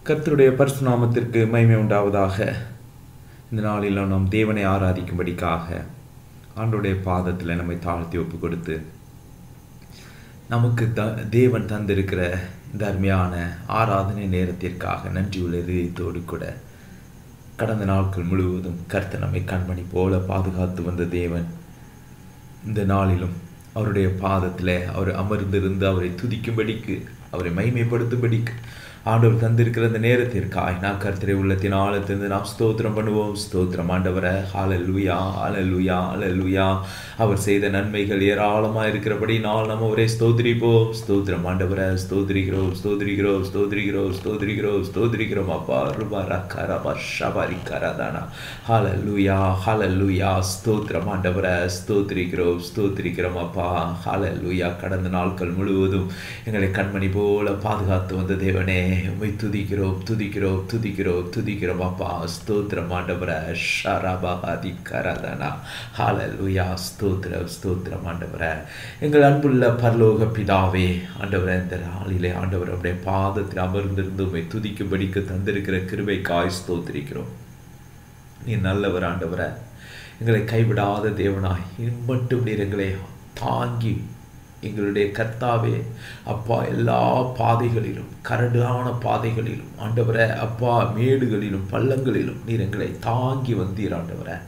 கர்த்தருடைய பரிசுநாமத்திற்கு மகிமை உண்டாவதாக இந்த நாளில் நாம் தேவனை ஆராதிக்கும்படிக்காக ஆண்டுடைய பாதத்தில் நம்மை தாழ்த்தி ஒப்பு கொடுத்து நமக்கு த தேவன் தந்திருக்கிற இந்த அருமையான ஆராதனை நேரத்திற்காக நன்றியுள்ள இதயத்தோடு கூட கடந்த நாட்கள் முழுவதும் கர்த்தர் நம்மை கண்மணி போல பாதுகாத்து வந்த தேவன் இந்த நாளிலும் அவருடைய பாதத்தில் அவர் அமர்ந்திருந்து அவரை துதிக்கும்படிக்கு அவரை மகிமைப்படுத்தும்படிக்கு ஆண்டவர் தந்திருக்கிற அந்த நேரத்திற்காய் நான் கர்த்தரை உள்ளத்தின் ஆழத்திலிருந்து நாம் ஸ்தோத்திரம் பண்ணுவோம் ஸ்தோத்திரம் ஆண்டவரை ஹalleluya ஹalleluya ஹalleluya அவர் செய்த நன்மைகள் ஏராளமாக இருக்கிறபடி நாள் நம்ம அவரை ஸ்தோத்திரிப்போம் ஸ்தோத்திரம் ஆண்டவரை ஸ்தோத்திரிக்கிறோம் ஸ்தோத்திரிக்கிறோம் ஸ்தோத்திரிக்கிறோம் ஸ்தோத்திரிக்கிறோம் ஸ்தோத்திரிக்கிறோம் அப்பா ரூபா ரக்கரபா ஷபாரி கரதானா ஹalleluya ஹalleluya ஸ்தோத்திரம் ஆண்டவரை ஸ்தோத்திரிக்கிறோம் ஸ்தோத்திரிக்கிறோம் அப்பா ஹalleluya கடந்த நாட்கள் முழுவதும் எங்களை கண்மணி போல பாதுகாத்து வந்த தேவனே உம்மை துதிக்கிறோம் துதிக்கிறோம் துதிக்கிறோம் துதிக்கிறோம் அப்பா ஸ்தோத்திரம் ஆண்டவர ஷரபாதி கரதனா ஹalleluya ஸ்தோத்திரம் ஸ்தோத்திரம் ஆண்டவர எங்கள் அன்புள்ள பரலோக பிதாவே ஆண்டவர இந்த நாளிலே ஆண்டவர் அப்படியே பாதத்தில் அமர்ந்திருந்து உம்மை துதிக்கும்படிக்கு தந்திருக்கிற கிருபைக்காய் ஸ்தோத்திரிக்கிறோம் நீ நல்லவர் ஆண்டவர எங்களை கைவிடாத தேவனாய் மட்டும் நீர் எங்களை தாங்கி எங்களுடைய கர்த்தாவே அப்பா எல்லா பாதைகளிலும் கரடான பாதைகளிலும் ஆண்டவரை அப்பா மேடுகளிலும் பள்ளங்களிலும் நீர் எங்களை தாங்கி வந்தீர் ஆண்டவரை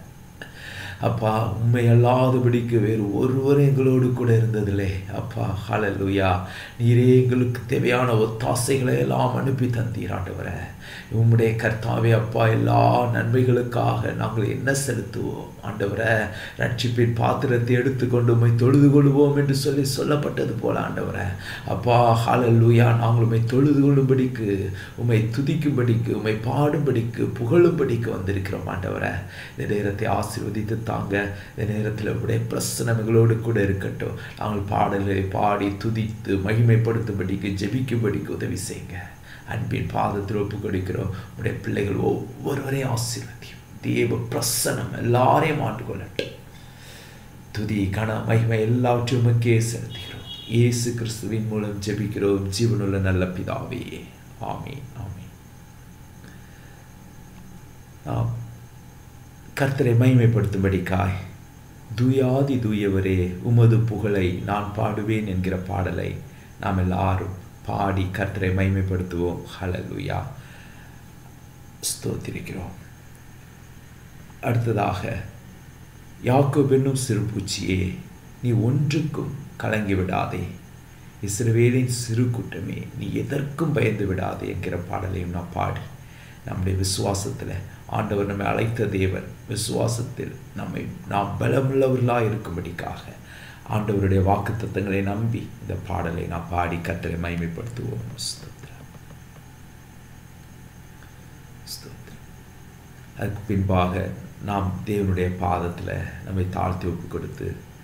அப்பா உண்மை அல்லாதபடிக்கு வேறு ஒருவரும் எங்களோடு கூட இருந்ததில்லை அப்பா ஹalleluya நீரே எங்களுக்கு தேவையான ஒத்தாசைகளை எல்லாம் அனுப்பி தந்தீர் ஆண்டவரை உம்முடைய கர்த்தாவே அப்பா எல்லா நன்மைகளுக்காக நாங்கள் என்ன செலுத்துவோம் ஆண்டவரை ரட்சிப்பின் பாத்திரத்தை எடுத்துக்கொண்டு உண்மை தொழுது கொள்வோம் என்று சொல்லி சொல்லப்பட்டது போல ஆண்டவரை அப்பா ஹalleluya நாங்கள் உண்மை தொழுது கொள்ளும்படிக்கு உண்மை துதிக்கும்படிக்கு உண்மை பாடும்படிக்கு புகழும்படிக்கு வந்திருக்கிறோம் ஆண்டவரை இந்த நேரத்தை ஆசீர்வதித்து தாங்க இந்த நேரத்தில் உடைய பிரசனம் எங்களோடு கூட இருக்கட்டும் நாங்கள் பாடல்களை பாடி துதித்து மகிமைப்படுத்தும்படிக்கு ஜெபிக்கும்படிக்கு உதவி செய்யுங்க அன்பின் பாதத்தில் ஒப்பு கொடுக்கிறோம் உடைய பிள்ளைகள் ஒவ்வொருவரையும் ஆசீர்வதியும் தேவ பிரசனம் எல்லாரையும் ஆண்டுகொள்ளட்டும் துதி கன மகிமை எல்லாவற்றையும் முக்கிய செலுத்துகிறோம் இயேசு கிறிஸ்துவின் மூலம் ஜெபிக்கிறோம் ஜீவனுள்ள நல்ல பிதாவே ஆமே ஆமே நாம் கர்த்தரை மகிமைப்படுத்தும்படிக்காய் தூயாதி தூயவரே உமது புகழை நான் பாடுவேன் என்கிற பாடலை நாம் எல்லாரும் பாடி கர்த்தரை மகிமைப்படுத்துவோம் ஹலலுயா ஸ்தோத்திரிக்கிறோம் அடுத்ததாக யாக்கோப் என்னும் சிறு பூச்சியே நீ ஒன்றுக்கும் கலங்கி விடாதே இஸ்ரவேலின் சிறு கூட்டமே நீ எதற்கும் பயந்து விடாதே என்கிற பாடலையும் நான் பாடி நம்முடைய விசுவாசத்தில் ஆண்டவர் நம்மை அழைத்த தேவன் விசுவாசத்தில் நம்மை நாம் பலமுள்ளவர்களாக இருக்கும்படிக்காக ஆண்டவருடைய வாக்கு தத்தங்களை நம்பி இந்த பாடலை நாம் பாடி கட்டளை மகிமைப்படுத்துவோம் ஸ்தோத்திரம் ஸ்தோத்திரம் அதுக்கு பின்பாக நாம் தேவனுடைய பாதத்தில் நம்மை தாழ்த்தி ஒப்பு கொடுத்து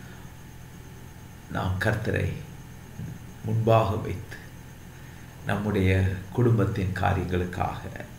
நாம் கர்த்தரை முன்பாக வைத்து நம்முடைய குடும்பத்தின் காரியங்களுக்காக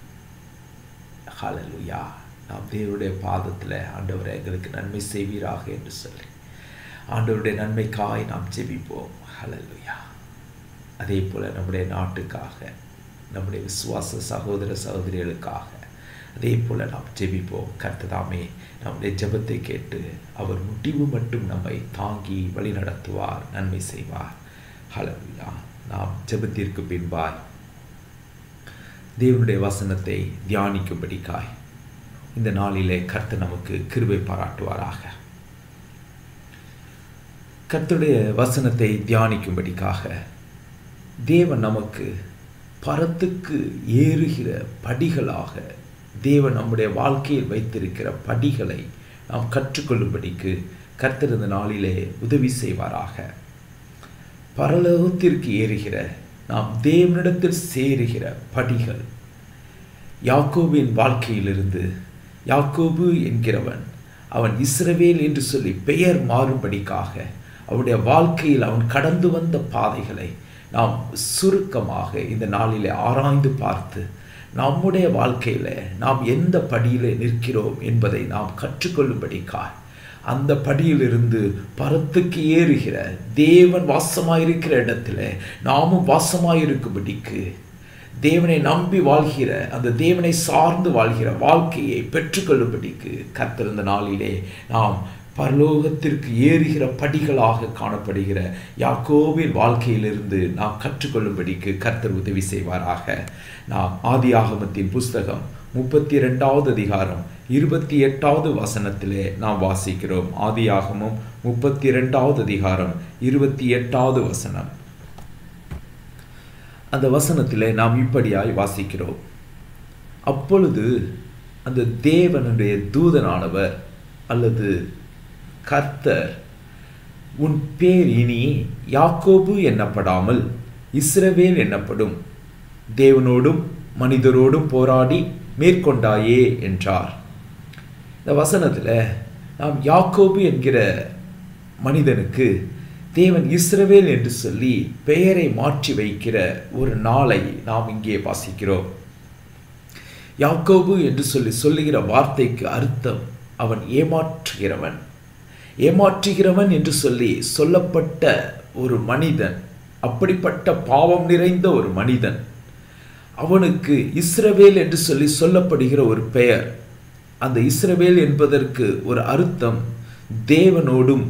ஹலலுயா நாம் தேவனுடைய பாதத்தில் ஆண்டவரை எங்களுக்கு நன்மை செய்வீராக என்று சொல்லி ஆண்டவருடைய நன்மைக்காய் நாம் ஜெபிப்போம் ஹலலுயா அதே போல் நம்முடைய நாட்டுக்காக நம்முடைய விசுவாச சகோதர சகோதரிகளுக்காக அதே போல் நாம் ஜெபிப்போம் கர்த்ததாமே நம்முடைய ஜெபத்தை கேட்டு அவர் முடிவு மட்டும் நம்மை தாங்கி வழி நடத்துவார் நன்மை செய்வார் ஹலலுயா நாம் ஜெபத்திற்கு பின்பாய் தேவனுடைய வசனத்தை தியானிக்கும்படிக்காய் இந்த நாளிலே கர்த்தர் நமக்கு கிருபை பாராட்டுவாராக கர்த்தருடைய வசனத்தை தியானிக்கும்படிக்காக தேவன் நமக்கு பரத்துக்கு ஏறுகிற படிகளாக தேவன் நம்முடைய வாழ்க்கையில் வைத்திருக்கிற படிகளை நாம் கற்றுக்கொள்ளும்படிக்கு கர்த்தர் இந்த நாளிலே உதவி செய்வாராக பரலோகத்திற்கு ஏறுகிற நாம் தேவனிடத்தில் சேருகிற படிகள் யாக்கோபின் வாழ்க்கையிலிருந்து யாக்கோபு என்கிறவன் அவன் இஸ்ரவேல் என்று சொல்லி பெயர் மாறும்படிக்காக அவனுடைய வாழ்க்கையில் அவன் கடந்து வந்த பாதைகளை நாம் சுருக்கமாக இந்த நாளிலே ஆராய்ந்து பார்த்து நம்முடைய வாழ்க்கையில் நாம் எந்த படியிலே நிற்கிறோம் என்பதை நாம் கற்றுக்கொள்ளும்படிக்காய் அந்த படியிலிருந்து பரத்துக்கு ஏறுகிற தேவன் வாசமாயிருக்கிற இடத்துல நாமும் வாசமாயிருக்கும்படிக்கு தேவனை நம்பி வாழ்கிற அந்த தேவனை சார்ந்து வாழ்கிற வாழ்க்கையை பெற்றுக்கொள்ளும்படிக்கு கத்திருந்த நாளிலே நாம் பரலோகத்திற்கு ஏறுகிற படிகளாக காணப்படுகிற யாக்கோவின் வாழ்க்கையிலிருந்து நாம் கற்றுக்கொள்ளும்படிக்கு கர்த்தர் உதவி செய்வாராக நாம் ஆதி ஆகமத்தின் புஸ்தகம் முப்பத்தி ரெண்டாவது அதிகாரம் இருபத்தி எட்டாவது வசனத்திலே நாம் வாசிக்கிறோம் ஆதி ஆகமம் முப்பத்தி ரெண்டாவது அதிகாரம் இருபத்தி எட்டாவது வசனம் அந்த வசனத்திலே நாம் இப்படியாய் வாசிக்கிறோம் அப்பொழுது அந்த தேவனுடைய தூதனானவர் அல்லது கர்த்தர் உன் பேர் இனி யாக்கோபு எண்ணப்படாமல் இஸ்ரவேல் என்னப்படும் தேவனோடும் மனிதரோடும் போராடி மேற்கொண்டாயே என்றார் இந்த வசனத்தில் நாம் யாக்கோபு என்கிற மனிதனுக்கு தேவன் இஸ்ரவேல் என்று சொல்லி பெயரை மாற்றி வைக்கிற ஒரு நாளை நாம் இங்கே வாசிக்கிறோம் யாக்கோபு என்று சொல்லி சொல்லுகிற வார்த்தைக்கு அர்த்தம் அவன் ஏமாற்றுகிறவன் ஏமாற்றுகிறவன் என்று சொல்லி சொல்லப்பட்ட ஒரு மனிதன் அப்படிப்பட்ட பாவம் நிறைந்த ஒரு மனிதன் அவனுக்கு இஸ்ரவேல் என்று சொல்லி சொல்லப்படுகிற ஒரு பெயர் அந்த இஸ்ரவேல் என்பதற்கு ஒரு அர்த்தம் தேவனோடும்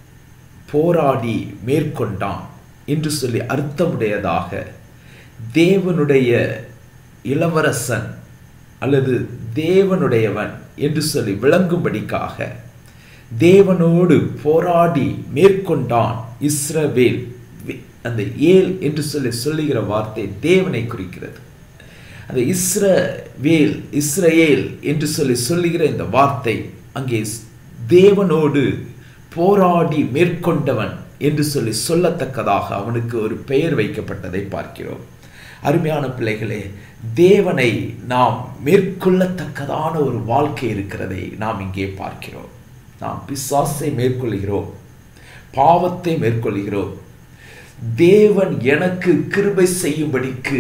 போராடி மேற்கொண்டான் என்று சொல்லி அர்த்தமுடையதாக தேவனுடைய இளவரசன் அல்லது தேவனுடையவன் என்று சொல்லி விளங்கும்படிக்காக தேவனோடு போராடி மேற்கொண்டான் இஸ்ரவேல் அந்த ஏல் என்று சொல்லி சொல்லுகிற வார்த்தை தேவனை குறிக்கிறது அந்த இஸ்ரவேல் இஸ்ரேல் என்று சொல்லி சொல்லுகிற இந்த வார்த்தை அங்கே தேவனோடு போராடி மேற்கொண்டவன் என்று சொல்லி சொல்லத்தக்கதாக அவனுக்கு ஒரு பெயர் வைக்கப்பட்டதை பார்க்கிறோம் அருமையான பிள்ளைகளே தேவனை நாம் மேற்கொள்ளத்தக்கதான ஒரு வாழ்க்கை இருக்கிறதை நாம் இங்கே பார்க்கிறோம் நாம் பிசாசை மேற்கொள்கிறோம் பாவத்தை மேற்கொள்கிறோம் தேவன் எனக்கு கிருபை செய்யும்படிக்கு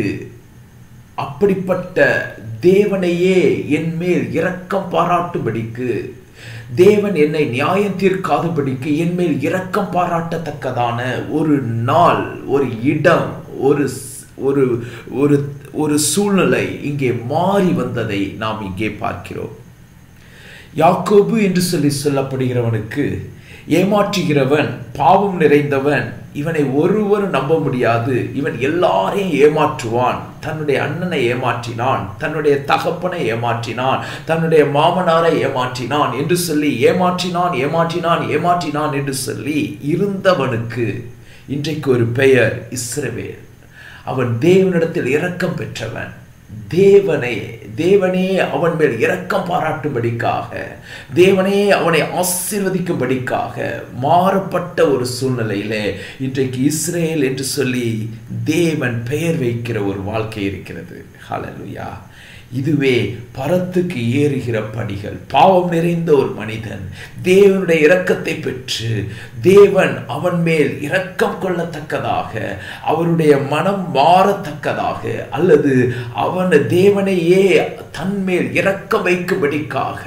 அப்படிப்பட்ட தேவனையே என் மேல் இரக்கம் பாராட்டும்படிக்கு தேவன் என்னை நியாயம் தீர்க்காதபடிக்கு என் மேல் இரக்கம் பாராட்டத்தக்கதான ஒரு நாள் ஒரு இடம் ஒரு ஒரு ஒரு ஒரு சூழ்நிலை இங்கே மாறி வந்ததை நாம் இங்கே பார்க்கிறோம் யாக்கோபு என்று சொல்லி சொல்லப்படுகிறவனுக்கு ஏமாற்றுகிறவன் பாவம் நிறைந்தவன் இவனை ஒருவர் நம்ப முடியாது இவன் எல்லாரையும் ஏமாற்றுவான் தன்னுடைய அண்ணனை ஏமாற்றினான் தன்னுடைய தகப்பனை ஏமாற்றினான் தன்னுடைய மாமனாரை ஏமாற்றினான் என்று சொல்லி ஏமாற்றினான் ஏமாற்றினான் ஏமாற்றினான் என்று சொல்லி இருந்தவனுக்கு இன்றைக்கு ஒரு பெயர் இஸ்ரவேல் அவன் தேவனிடத்தில் இரக்கம் பெற்றவன் தேவனே தேவனே அவன் மேல் இரக்கம் பாராட்டும்படிக்காக தேவனே அவனை ஆசீர்வதிக்கும்படிக்காக மாறப்பட்ட ஒரு சூழ்நிலையிலே இன்றைக்கு இஸ்ரேல் என்று சொல்லி தேவன் பெயர் வைக்கிற ஒரு வாழ்க்கை இருக்கிறது ஹalleluya இதுவே பரத்துக்கு ஏறுகிற படிகள் பாவம் நிறைந்த ஒரு மனிதன் தேவனுடைய இரக்கத்தை பெற்று தேவன் அவன் மேல் இரக்கம் கொள்ளத்தக்கதாக அவருடைய மனம் மாறத்தக்கதாக அல்லது அவன் தேவனையே தன் மேல் இரக்கம் வைக்கும்படிக்காக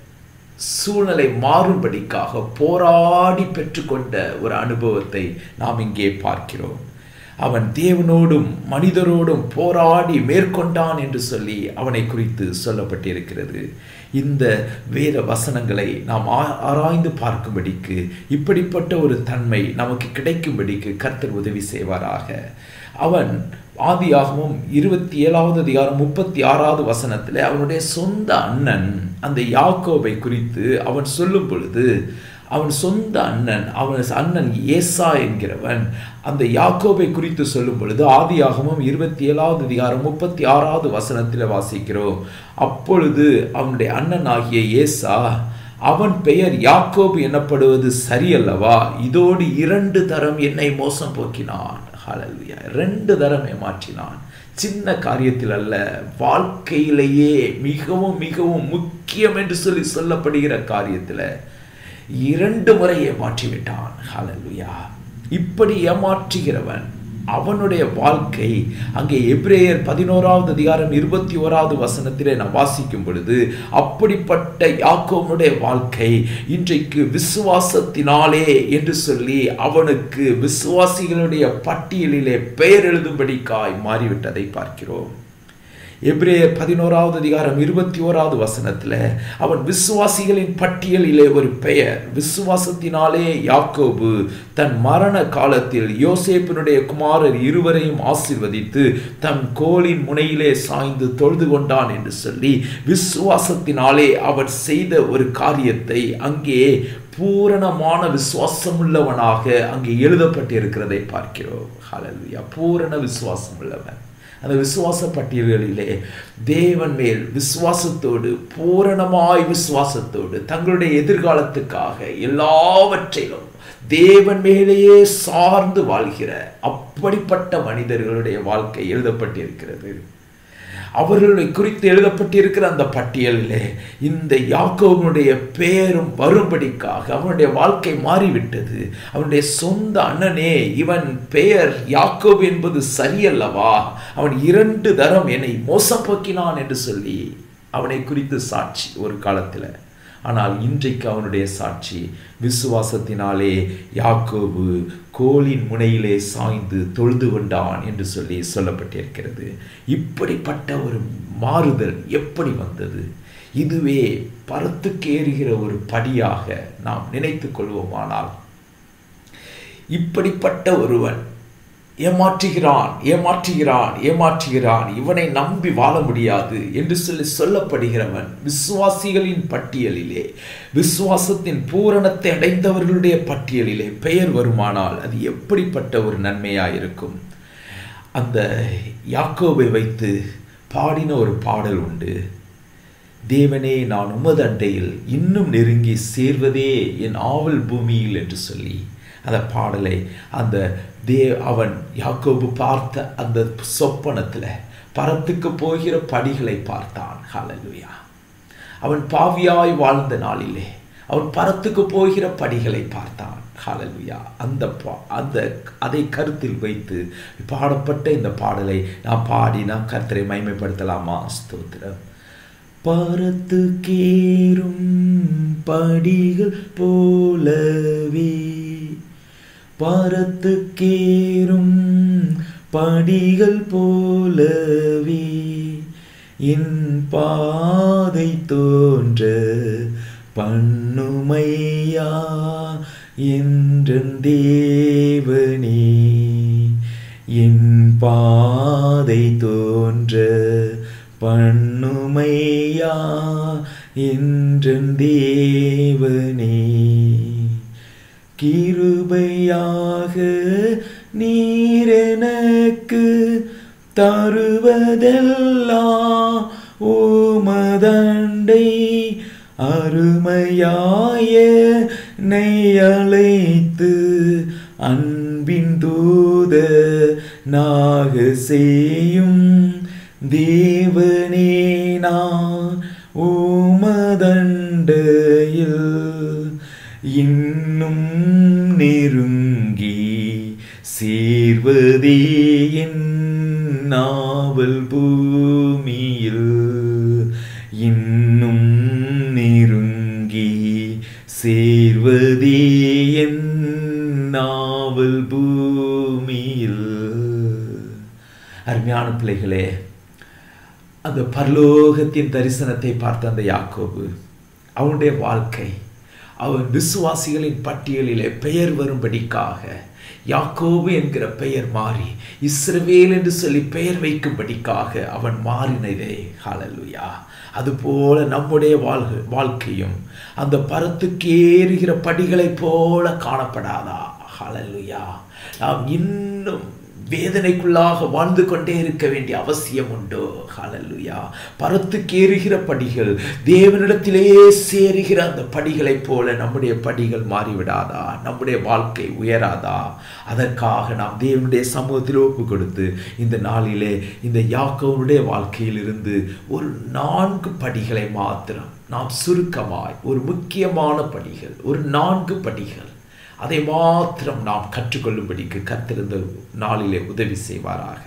சூழ்நிலை மாறும்படிக்காக போராடி பெற்றுக்கொண்ட ஒரு அனுபவத்தை நாம் இங்கே பார்க்கிறோம் அவன் தேவனோடும் மனிதரோடும் போராடி மேற்கொண்டான் என்று சொல்லி அவனை குறித்து சொல்லப்பட்டிருக்கிறது இந்த வேத வசனங்களை நாம் ஆராய்ந்து பார்க்கும்படிக்கு இப்படிப்பட்ட ஒரு தன்மை நமக்கு கிடைக்கும்படிக்கு கர்த்தர் உதவி செய்வாராக அவன் ஆதியாகமும் இருபத்தி ஏழாவது அதிகாரம் முப்பத்தி ஆறாவது வசனத்தில் அவனுடைய சொந்த அண்ணன் அந்த யாக்கோபை குறித்து அவன் சொல்லும் பொழுது அவன் சொந்த அண்ணன் அவன் அண்ணன் ஏசா என்கிறவன் அந்த யாக்கோபை குறித்து சொல்லும் பொழுது ஆதியாகமும் இருபத்தி ஏழாவது அதிகாரம் முப்பத்தி ஆறாவது வசனத்தில் வாசிக்கிறோம் அப்பொழுது அவனுடைய அண்ணன் ஆகிய ஏசா அவன் பெயர் யாக்கோபு எனப்படுவது சரியல்லவா இதோடு இரண்டு தரம் என்னை மோசம் போக்கினான் ஹalleluya ரெண்டு தரம் ஏமாற்றினான் சின்ன காரியத்தில் அல்ல வாழ்க்கையிலேயே மிகவும் மிகவும் முக்கியம் என்று சொல்லி சொல்லப்படுகிற காரியத்தில் இரண்டு முறை ஏமாற்றி விட்டான் ஹalleluya இப்படி ஏமாற்றுகிறவன் அவனுடைய வாழ்க்கை அங்கே எப்ரேயர் பதினோராவது அதிகாரம் இருபத்தி ஓராவது வசனத்திலே நான் வாசிக்கும் பொழுது அப்படிப்பட்ட யாக்கோவனுடைய வாழ்க்கை இன்றைக்கு விசுவாசத்தினாலே என்று சொல்லி அவனுக்கு விசுவாசிகளுடைய பட்டியலிலே பெயர் எழுதும்படிக்காய் மாறிவிட்டதை பார்க்கிறோம் எப்ரேயர் பதினோராவது அதிகாரம் இருபத்தி ஓராவது வசனத்துல அவன் விசுவாசிகளின் பட்டியலிலே ஒரு பெயர் விசுவாசத்தினாலே யாக்கோபு தன் மரண காலத்தில் யோசேப்பினுடைய குமாரர் இருவரையும் ஆசிர்வதித்து தன் கோலின் முனையிலே சாய்ந்து தொழுது கொண்டான் என்று சொல்லி விசுவாசத்தினாலே அவர் செய்த ஒரு காரியத்தை அங்கே பூரணமான விசுவாசம் உள்ளவனாக அங்கே எழுதப்பட்டிருக்கிறதை பார்க்கிறோம் ஹalleluya பூரண விசுவாசம் உள்ளவன் அந்த விசுவாச பட்டியல்களிலே தேவன் மேல் விசுவாசத்தோடு பூரணமாய் விசுவாசத்தோடு தங்களுடைய எதிர்காலத்துக்காக எல்லாவற்றிலும் தேவன் மேலேயே சார்ந்து வாழ்கிற அப்படிப்பட்ட மனிதர்களுடைய வாழ்க்கை எழுதப்பட்டிருக்கிறது அவர்களை குறித்து எழுதப்பட்டிருக்கிற அந்த பட்டியலிலே இந்த யாக்கோவனுடைய பெயரும் வரும்படிக்காக அவனுடைய வாழ்க்கை மாறிவிட்டது அவனுடைய சொந்த அண்ணனே இவன் பெயர் யாக்கோப் என்பது சரியல்லவா அவன் இரண்டு தரம் என்னை மோசம் போக்கினான் என்று சொல்லி அவனை குறித்து சாட்சி ஒரு காலத்தில் ஆனால் இன்றைக்கு அவனுடைய சாட்சி விசுவாசத்தினாலே யாக்கோபு கோலின் முனையிலே சாய்ந்து தொழுது கொண்டான் என்று சொல்லி சொல்லப்பட்டிருக்கிறது இப்படிப்பட்ட ஒரு மாறுதல் எப்படி வந்தது இதுவே பரத்துக்கேறுகிற ஒரு படியாக நாம் நினைத்து கொள்வோமானால் இப்படிப்பட்ட ஒருவன் ஏமாற்றுகிறான் ஏமாற்றுகிறான் ஏமாற்றுகிறான் இவனை நம்பி வாழ முடியாது என்று சொல்லி சொல்லப்படுகிறவன் விசுவாசிகளின் பட்டியலிலே விசுவாசத்தின் பூரணத்தை அடைந்தவர்களுடைய பட்டியலிலே பெயர் வருமானால் அது எப்படிப்பட்ட ஒரு நன்மையாயிருக்கும் அந்த யாக்கோபை வைத்து பாடின ஒரு பாடல் உண்டு தேவனே நான் உமது அண்டையில் இன்னும் நெருங்கி சேர்வதே என் ஆவல் பூமியில் என்று சொல்லி அந்த பாடலை அந்த தே அவன் யாக்கோபு பார்த்த அந்த சொப்பனத்தில் பரத்துக்கு போகிற படிகளை பார்த்தான் ஹalleluya அவன் பாவியாய் வாழ்ந்த நாளிலே அவன் பரத்துக்கு போகிற படிகளை பார்த்தான் ஹalleluya அந்த பா அந்த அதை கருத்தில் வைத்து பாடப்பட்ட இந்த பாடலை நான் பாடி நாம் கர்த்தரை மைமைப்படுத்தலாமா ஸ்தோத்திரம் பரத்து கேரும் படிகள் போலவே பரத்துக்கேறும் படிகள் போலவே என் பாதை தோன்ற பண்ணுமையா என்றன் தேவனே என் பாதை தோன்ற பண்ணுமையா என்றன் தேவனே கிருபையாக நீரெனக்கு தருவதெல்லாம் ஓமதண்டை அருமையாய நெய்யழைத்து அன்பின் தூத நாக செய்யும் தேவனே நான் ஓமதண்டையில் இன்னும் நெருங்கி சேர்வதே என் நாவல் பூமியில் இன்னும் நெருங்கி சேர்வதே என் நாவல் பூமியில் அருமையான பிள்ளைகளே அந்த பரலோகத்தின் தரிசனத்தை பார்த்த அந்த யாக்கோபு அவனுடைய வாழ்க்கை அவன் விசுவாசிகளின் பட்டியலிலே பெயர் வரும்படிக்காக யாக்கோபு என்கிற பெயர் மாறி இஸ்ரவேல் என்று சொல்லி பெயர் வைக்கும்படிக்காக அவன் மாறினதே ஹalleluya அதுபோல நம்முடைய வாழ்க வாழ்க்கையும் அந்த பரத்துக்கேறுகிற படிகளைப் போல காணப்படாதா ஹalleluya நாம் இன்னும் வேதனைக்குள்ளாக வாழ்ந்து கொண்டே இருக்க வேண்டிய அவசியம் உண்டோ ஹalleluya பரத்துக்கேறுகிற படிகள் தேவனிடத்திலேயே சேருகிற அந்த படிகளைப் போல நம்முடைய படிகள் மாறிவிடாதா நம்முடைய வாழ்க்கை உயராதா அதற்காக நாம் தேவனுடைய சமூகத்தில் ஒப்பு கொடுத்து இந்த நாளிலே இந்த யாக்கோவுடைய வாழ்க்கையிலிருந்து ஒரு நான்கு படிகளை மாத்திரம் நாம் சுருக்கமாய் ஒரு முக்கியமான படிகள் ஒரு நான்கு படிகள் அதை மாத்திரம் நாம் கற்றுக்கொள்ளும்படிக்கு கத்திருந்த நாளிலே உதவி செய்வாராக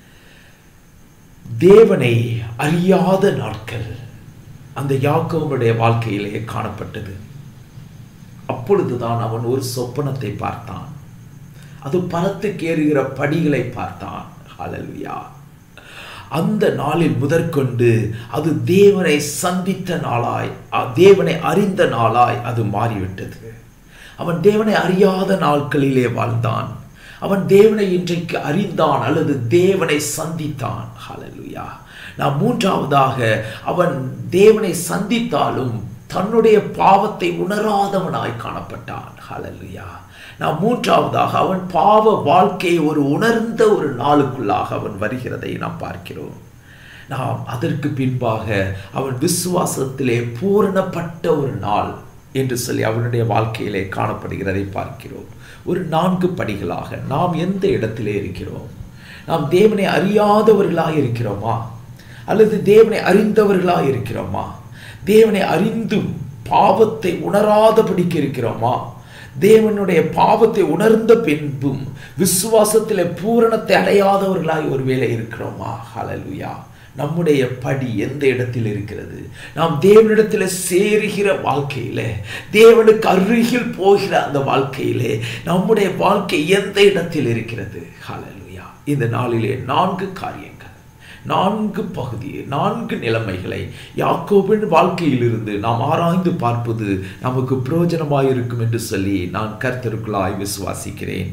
தேவனை அறியாத நாட்கள் அந்த யாக்கோவுடைய வாழ்க்கையிலே காணப்பட்டது அப்பொழுதுதான் அவன் ஒரு சொப்பனத்தை பார்த்தான் அது பரத்துக்கு ஏறுகிற படிகளை பார்த்தான் ஹalleluya அந்த நாளில் முதற்கொண்டு அது தேவனை சந்தித்த நாளாய் அ- தேவனை அறிந்த நாளாய் அது மாறிவிட்டது அவன் தேவனை அறியாத நாட்களிலே வாழ்ந்தான் அவன் தேவனை இன்றைக்கு அறிந்தான் அல்லது தேவனை சந்தித்தான் ஹalleluya நான் மூன்றாவதாக அவன் தேவனை சந்தித்தாலும் தன்னுடைய பாவத்தை உணராதவனாய் காணப்பட்டான் ஹalleluya நான் மூன்றாவதாக அவன் பாவ வாழ்க்கையை ஒரு உணர்ந்த ஒரு நாளுக்குள்ளாக அவன் வருகிறதை நாம் பார்க்கிறோம் நாம் அதற்கு பின்பாக அவன் விசுவாசத்திலே பூரணப்பட்ட ஒரு நாள் என்று சொல்லி அவனுடைய வாழ்க்கையிலே காணப்படுகிறதை பார்க்கிறோம் ஒரு நான்கு படிகளாக நாம் எந்த இடத்திலே இருக்கிறோம் நாம் தேவனை அறியாதவர்களாக இருக்கிறோமா அல்லது தேவனை அறிந்தவர்களாக இருக்கிறோமா தேவனை அறிந்தும் பாவத்தை உணராதபடிக்கு இருக்கிறோமா தேவனுடைய பாவத்தை உணர்ந்த பின்பும் விசுவாசத்திலே பூரணத்தை அடையாதவர்களாய் ஒருவேளை இருக்கிறோமா ஹalleluya நம்முடைய படி எந்த இடத்தில் இருக்கிறது நாம் தேவனிடத்தில் சேருகிற வாழ்க்கையிலே தேவனுக்கு அருகில் போகிற அந்த வாழ்க்கையிலே நம்முடைய வாழ்க்கை எந்த இடத்தில் இருக்கிறது ஹalleluya இந்த நாளிலே நான்கு காரியங்கள் நான்கு பகுதி நான்கு நிலைமைகளை யாக்கோபின் வாழ்க்கையிலிருந்து நாம் ஆராய்ந்து பார்ப்பது நமக்கு பிரயோஜனமாயிருக்கும் என்று சொல்லி நான் கர்த்தருக்குள்ளாய் விசுவாசிக்கிறேன்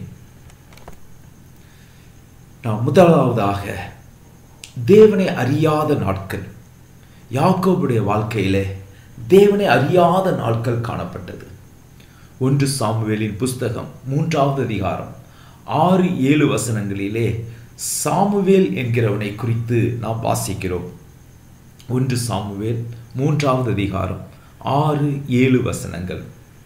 நாம் முதலாவதாக தேவனை அறியாத நாட்கள் யாக்கோபுடைய வாழ்க்கையிலே தேவனை அறியாத நாட்கள் காணப்பட்டது ஒன்று சாமுவேலின் புஸ்தகம் மூன்றாவது அதிகாரம் ஆறு ஏழு வசனங்களிலே சாமுவேல் என்கிறவனை குறித்து நாம் வாசிக்கிறோம் ஒன்று சாமுவேல் மூன்றாவது அதிகாரம் ஆறு ஏழு வசனங்கள்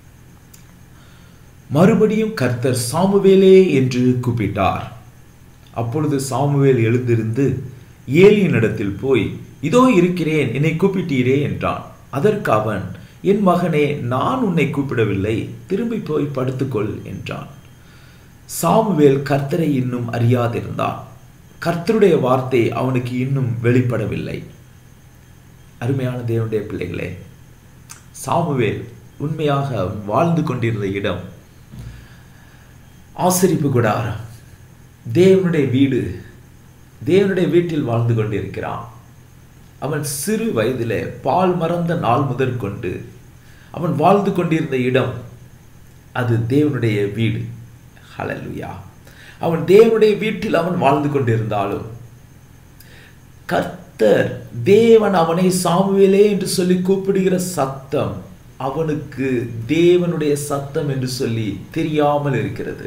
மறுபடியும் கர்த்தர் சாமுவேலே என்று கூப்பிட்டார் அப்பொழுது சாமுவேல் எழுந்திருந்து ஏலியனிடத்தில் போய் இதோ இருக்கிறேன் என்னை கூப்பிட்டீரே என்றான் அதற்கு அவன் என் மகனே நான் உன்னை கூப்பிடவில்லை திரும்பி போய் படுத்துக்கொள் என்றான் சாமுவேல் கர்த்தரை இன்னும் அறியாதிருந்தான் கர்த்தருடைய வார்த்தை அவனுக்கு இன்னும் வெளிப்படவில்லை அருமையான தேவனுடைய பிள்ளைகளே சாமுவேல் உண்மையாக அவன் வாழ்ந்து கொண்டிருந்த இடம் ஆசரிப்பு குடாரம் தேவனுடைய வீடு தேவனுடைய வீட்டில் வாழ்ந்து கொண்டிருக்கிறான் அவன் சிறு வயதிலே பால் மறந்த நாள் முதற்கொண்டு அவன் வாழ்ந்து கொண்டிருந்த இடம் அது தேவனுடைய வீடு ஹalleluya அவன் தேவனுடைய வீட்டில் அவன் வாழ்ந்து கொண்டிருந்தாலும் கர்த்தர் தேவன் அவனை சாமுவேலே என்று சொல்லி கூப்பிடுகிற சத்தம் அவனுக்கு தேவனுடைய சத்தம் என்று சொல்லி தெரியாமல் இருக்கிறது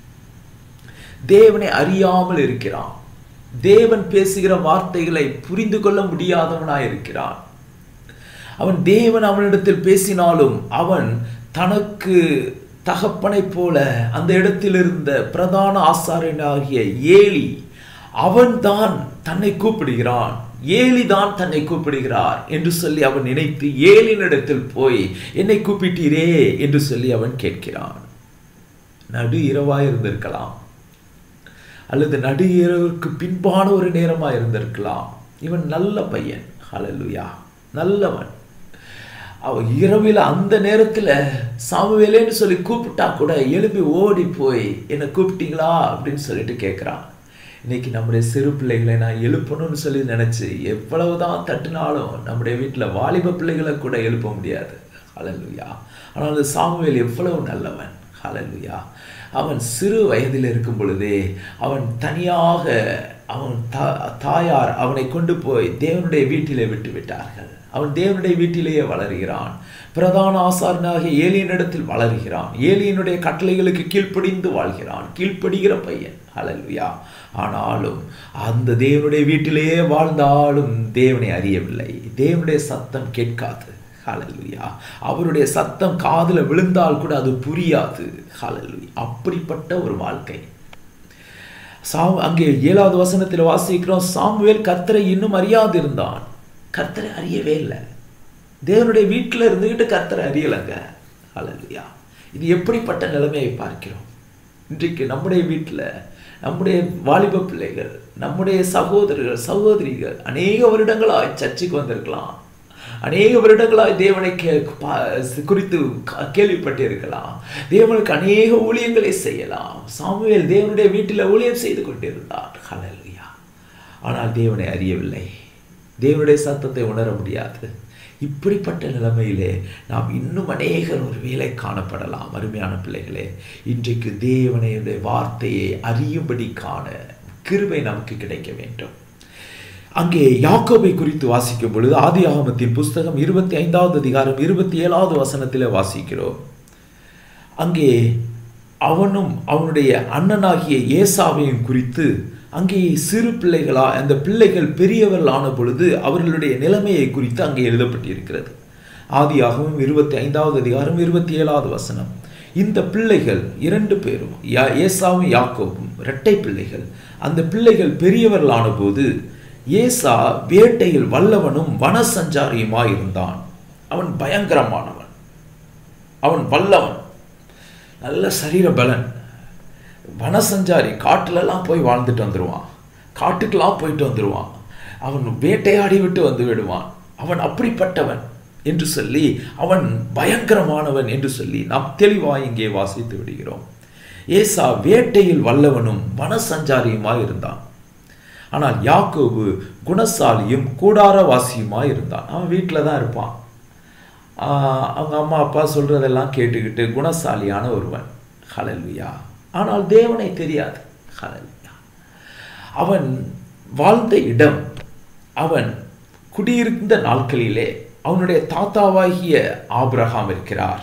தேவனை அறியாமல் இருக்கிறான் தேவன் பேசுகிற வார்த்தைகளை புரிந்து கொள்ள முடியாதவனாய் இருக்கிறான் அவன் தேவன் அவனிடத்தில் பேசினாலும் அவன் தனக்கு தகப்பனைப் போல அந்த இடத்தில் இருந்த பிரதான ஆசாரியனாகிய ஏலி அவன்தான் தன்னை கூப்பிடுகிறான் ஏலிதான் தன்னை கூப்பிடுகிறார் என்று சொல்லி அவன் நினைத்து ஏலினிடத்தில் போய் என்னை கூப்பிட்டீரே என்று சொல்லி அவன் கேட்கிறான் நடு இரவாய் இருந்திருக்கலாம் அல்லது நடு இரவுக்கு பின்பான ஒரு நேரமாக இருந்திருக்கலாம் இவன் நல்ல பையன் ஹalleluya நல்லவன் அவன் இரவில் அந்த நேரத்தில் சாமுவேலேன்னு சொல்லி கூப்பிட்டா கூட எழுப்பி ஓடி போய் என்னை கூப்பிட்டீங்களா அப்படின்னு சொல்லிட்டு கேட்குறான் இன்னைக்கு நம்முடைய சிறு பிள்ளைகளை நான் எழுப்பணும்னு சொல்லி நினச்சி எவ்வளவுதான் தட்டினாலும் நம்முடைய வீட்டில் வாலிப பிள்ளைகளை கூட எழுப்ப முடியாது ஹalleluya ஆனால் அந்த சாமுவேல் எவ்வளவு நல்லவன் ஹalleluya அவன் சிறு வயதில் இருக்கும் பொழுதே அவன் தனியாக அவன் தா தாயார் அவனை கொண்டு போய் தேவனுடைய வீட்டிலே விட்டு விட்டார்கள் அவன் தேவனுடைய வீட்டிலேயே வளர்கிறான் பிரதான ஆசாரனாக ஏலியனிடத்தில் வளர்கிறான் ஏலியனுடைய கட்டளைகளுக்கு கீழ்ப்படிந்து வாழ்கிறான் கீழ்ப்படுகிற பையன் ஹalleluya ஆனாலும் அந்த தேவனுடைய வீட்டிலேயே வாழ்ந்தாலும் தேவனை அறியவில்லை தேவனுடைய சத்தம் கேட்காது ஹalleluya அவருடைய சத்தம் காதுல விழுந்தால் கூட அது புரியாது ஹalleluya அப்படிப்பட்ட ஒரு வாழ்க்கை சாம் அங்கே ஏழாவது வசனத்தில் வாசிக்கிறோம் சாமுவேல் கர்த்தரை இன்னும் அறியாதிருந்தான் கர்த்தரை அறியவே இல்லை தேவனுடைய வீட்டில் இருந்துக்கிட்டு கர்த்தரை அறியலைங்க ஹalleluya இது எப்படிப்பட்ட நிலைமையை பார்க்கிறோம் இன்றைக்கு நம்முடைய வீட்டில் நம்முடைய வாலிப பிள்ளைகள் நம்முடைய சகோதரர்கள் சகோதரிகள் அநேக வருடங்களாய் சர்ச்சைக்கு வந்திருக்கலாம் அநேக வருடங்களாய் தேவனை கே பா- குறித்து க- கேள்விப்பட்டிருக்கலாம் தேவனுக்கு அநேக ஊழியங்களை செய்யலாம் சாமுவேல் தேவனுடைய வீட்டில் ஊழியம் செய்து கொண்டிருந்தார் ஹalleluya ஆனால் தேவனை அறியவில்லை தேவனுடைய சத்தத்தை உணர முடியாது இப்படிப்பட்ட நிலைமையிலே நாம் இன்னும் அநேகர் ஒரு வேலை காணப்படலாம் அருமையான பிள்ளைகளே இன்றைக்கு தேவனுடைய வார்த்தையை அறியும்படி காண கிருபை நமக்கு கிடைக்க வேண்டும் அங்கே யாக்கோபை குறித்து வாசிக்கும் பொழுது ஆதி ஆகமத்தின் புஸ்தகம் இருபத்தி ஐந்தாவது அதிகாரம் இருபத்தி ஏழாவது வசனத்திலே வாசிக்கிறோம் அங்கே அவனும் அவனுடைய அண்ணனாகிய ஏசாவையும் குறித்து அங்கே சிறு பிள்ளைகளா அந்த பிள்ளைகள் பெரியவர்கள் ஆன பொழுது அவர்களுடைய நிலைமையை குறித்து அங்கே எழுதப்பட்டிருக்கிறது ஆதியாகவும் இருபத்தி ஐந்தாவது அதிகாரம் இருபத்தி ஏழாவது வசனம் இந்த பிள்ளைகள் இரண்டு பேரும் யா ஏசாவும் யாக்கோவும் இரட்டை பிள்ளைகள் அந்த பிள்ளைகள் பெரியவர்கள் ஆனபோது ஏசா வேட்டையில் வல்லவனும் வனசஞ்சாரியுமாய் இருந்தான் அவன் பயங்கரமானவன் அவன் வல்லவன் நல்ல சரீர பலன் வனசஞ்சாரி காட்டுலலாம் போய் வாழ்ந்துட்டு வந்துடுவான் காட்டுக்கெல்லாம் போயிட்டு வந்துடுவான் அவன் வேட்டையாடி விட்டு வந்து விடுவான் அவன் அப்படிப்பட்டவன் என்று சொல்லி அவன் பயங்கரமானவன் என்று சொல்லி நாம் தெளிவாய் இங்கே வாசித்து விடுகிறோம் ஏசா வேட்டையில் வல்லவனும் வனசஞ்சாரியுமாய் இருந்தான் ஆனால் யாக்கோபு குணசாலியும் கூடாரவாசியுமாய் இருந்தான் அவன் வீட்டில் தான் இருப்பான் ஆஹ் அவங்க அம்மா அப்பா சொல்றதெல்லாம் கேட்டுக்கிட்டு குணசாலியான ஒருவன் ஹalleluya ஆனால் தேவனை தெரியாது ஹalleluya அவன் வாழ்ந்த இடம் அவன் குடியிருந்த நாட்களிலே அவனுடைய தாத்தாவாகிய ஆபிரகாம் இருக்கிறார்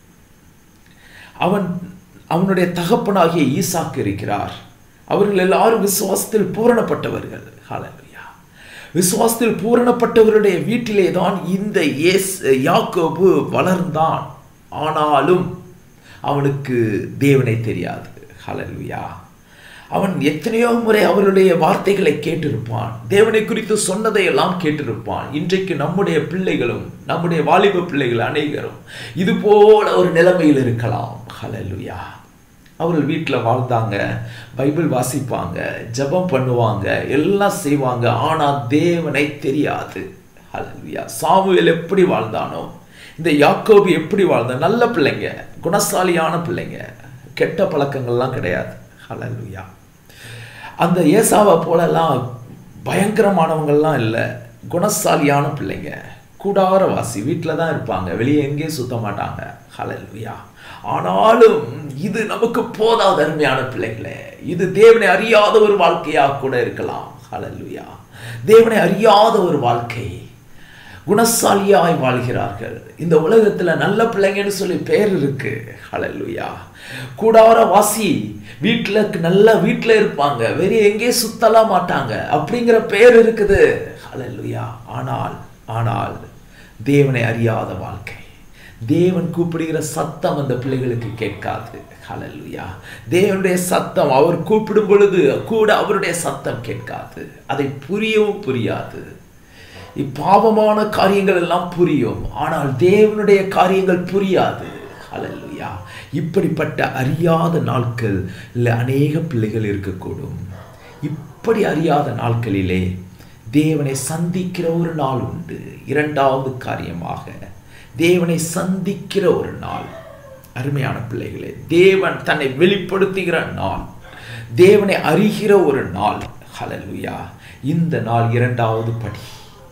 அவன் அவனுடைய தகப்பனாகிய ஈசாக்கு இருக்கிறார் அவர்கள் எல்லாரும் விசுவாசத்தில் பூரணப்பட்டவர்கள் ஹalleluya விசுவாசத்தில் பூரணப்பட்டவருடைய வீட்டிலே தான் இந்த இயேஸ் யாக்கோபு வளர்ந்தான் ஆனாலும் அவனுக்கு தேவனை தெரியாது ஹalleluya அவன் எத்தனையோ முறை அவருடைய வார்த்தைகளை கேட்டிருப்பான் தேவனை குறித்து சொன்னதை எல்லாம் கேட்டிருப்பான் இன்றைக்கு நம்முடைய பிள்ளைகளும் நம்முடைய வாலிப பிள்ளைகள் அநேகரும் இது போல ஒரு நிலைமையில் இருக்கலாம் ஹalleluya அவர்கள் வீட்டில் வாழ்ந்தாங்க பைபிள் வாசிப்பாங்க ஜெபம் பண்ணுவாங்க எல்லாம் செய்வாங்க ஆனால் தேவனை தெரியாது ஹalleluya சாமுவேல் எப்படி வாழ்ந்தானோ இந்த யாக்கோபு எப்படி வாழ்ந்தான் நல்ல பிள்ளைங்க குணசாலியான பிள்ளைங்க கெட்ட பழக்கங்கள்லாம் கிடையாது ஹalleluya அந்த ஏசாவை போலலாம் பயங்கரமானவங்கள்லாம் இல்லை குணசாலியான பிள்ளைங்க கூடாரவாசி வீட்டில் தான் இருப்பாங்க வெளியே எங்கேயும் சுத்த மாட்டாங்க ஹalleluya ஆனாலும் இது நமக்கு போதாத அருமையான பிள்ளைகளே இது தேவனை அறியாத ஒரு வாழ்க்கையாக கூட இருக்கலாம் ஹalleluya தேவனை அறியாத ஒரு வாழ்க்கை குணசாலியாய் வாழ்கிறார்கள் இந்த உலகத்துல நல்ல பிள்ளைங்கன்னு சொல்லி பேர் இருக்கு ஹalleluya கூடார வாசி வீட்டுல நல்ல வீட்டுல இருப்பாங்க வேற எங்கேயும் சுத்தலாம் மாட்டாங்க அப்படிங்கிற பேர் இருக்குது ஹalleluya ஆனால் ஆனால் தேவனை அறியாத வாழ்க்கை தேவன் கூப்பிடுகிற சத்தம் அந்த பிள்ளைகளுக்கு கேட்காது ஹalleluya தேவனுடைய சத்தம் அவர் கூப்பிடும் பொழுது கூட அவருடைய சத்தம் கேட்காது அதை புரியவும் புரியாது இப்பாவமான காரியங்கள் எல்லாம் புரியும் ஆனால் தேவனுடைய காரியங்கள் புரியாது ஹalleluya இப்படிப்பட்ட அறியாத நாட்கள் இல்லை அநேக பிள்ளைகள் இருக்கக்கூடும் இப்படி அறியாத நாட்களிலே தேவனை சந்திக்கிற ஒரு நாள் உண்டு இரண்டாவது காரியமாக தேவனை சந்திக்கிற ஒரு நாள் அருமையான பிள்ளைகளே தேவன் தன்னை வெளிப்படுத்துகிற நாள் தேவனை அறிகிற ஒரு நாள் ஹalleluya இந்த நாள் இரண்டாவது படி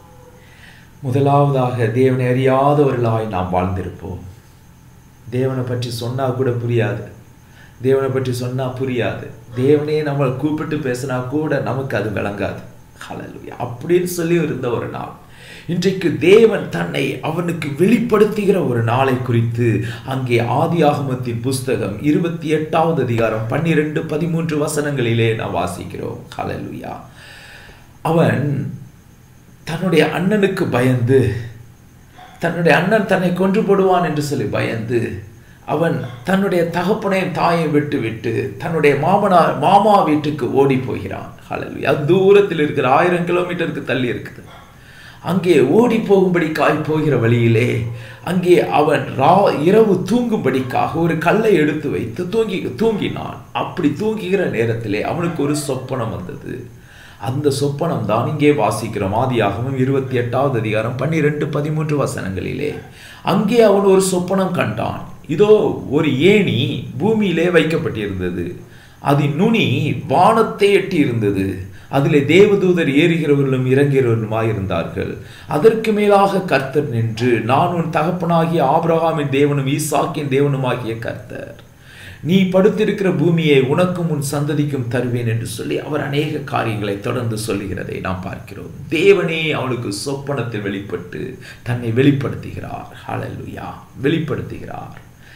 முதலாவதாக தேவனை அறியாதவர்களாய் நாம் வாழ்ந்திருப்போம் தேவனை பற்றி சொன்னா கூட புரியாது தேவனை பற்றி சொன்னா புரியாது தேவனே நம்மளை கூப்பிட்டு பேசினா கூட நமக்கு அது விளங்காது ஹalleluya அப்படின்னு சொல்லி இருந்த ஒரு நாள் இன்றைக்கு தேவன் தன்னை அவனுக்கு வெளிப்படுத்துகிற ஒரு நாளை குறித்து அங்கே ஆதியாகமத்தின் புஸ்தகம் இருபத்தி எட்டாவது அதிகாரம் பன்னிரெண்டு பதிமூன்று வசனங்களிலே நாம் வாசிக்கிறோம் ஹalleluya அவன் தன்னுடைய அண்ணனுக்கு பயந்து தன்னுடைய அண்ணன் தன்னை கொன்று போடுவான் என்று சொல்லி பயந்து அவன் தன்னுடைய தகப்பனையும் தாயை விட்டு விட்டு தன்னுடைய மாமனார் மாமா வீட்டுக்கு ஓடி போகிறான் ஹalleluya அது தூரத்தில் இருக்கிற ஆயிரம் கிலோமீட்டருக்கு தள்ளி இருக்குது அங்கே ஓடி போகும்படிக்காய் போகிற வழியிலே அங்கே அவன் ரா இரவு தூங்கும்படிக்காக ஒரு கல்லை எடுத்து வைத்து தூங்கி தூங்கினான் அப்படி தூங்குகிற நேரத்திலே அவனுக்கு ஒரு சொப்பனம் வந்தது அந்த சொப்பனம் தான் இங்கே வாசிக்கிறோம் ஆதியாகவும் இருபத்தி எட்டாவது அதிகாரம் பன்னிரெண்டு பதிமூன்று வசனங்களிலே அங்கே அவன் ஒரு சொப்பனம் கண்டான் இதோ ஒரு ஏணி பூமியிலே வைக்கப்பட்டிருந்தது அதன் நுனி வானத்தை எட்டி இருந்தது அதிலே தேவதூதர் ஏறுகிறவர்களும் இறங்குகிறவர்களுமாய் இருந்தார்கள் அதற்கு மேலாக கர்த்தர் நின்று நான் உன் தகப்பனாகிய ஆபிரகாமின் தேவனும் ஈசாக்கின் தேவனுமாகிய கர்த்தர் நீ படுத்திருக்கிற பூமியை உனக்கும் உன் சந்ததிக்கும் தருவேன் என்று சொல்லி அவர் அநேக காரியங்களை தொடர்ந்து சொல்லுகிறதை நாம் பார்க்கிறோம் தேவனே அவனுக்கு சொப்பனத்தில் வெளிப்பட்டு தன்னை வெளிப்படுத்துகிறார் ஹalleluya வெளிப்படுத்துகிறார்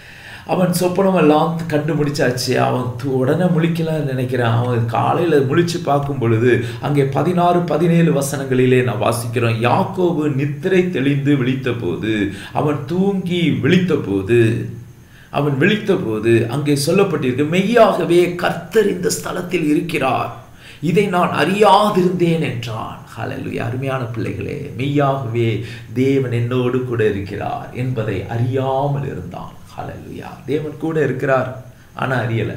அவன் சொப்பனம் எல்லாம் கண்டு முடிச்சாச்சு அவன் து- உடனே முழிக்கலாம்னு நினைக்கிறான் அவன் காலையில் முழிச்சு பார்க்கும் பொழுது அங்கே பதினாறு பதினேழு வசனங்களிலே நான் வாசிக்கிறோம் யாக்கோபு நித்திரை தெளிந்து விழித்த போது அவன் தூங்கி விழித்த போது அவன் விழித்த போது அங்கே சொல்லப்பட்டிருக்கு மெய்யாகவே கர்த்தர் இந்த ஸ்தலத்தில் இருக்கிறார் இதை நான் அறியாதிருந்தேன் என்றான் ஹalleluya அருமையான பிள்ளைகளே மெய்யாகவே தேவன் என்னோடு கூட இருக்கிறார் என்பதை அறியாமல் இருந்தான் ஹalleluya தேவன் கூட இருக்கிறார் ஆனா அறியல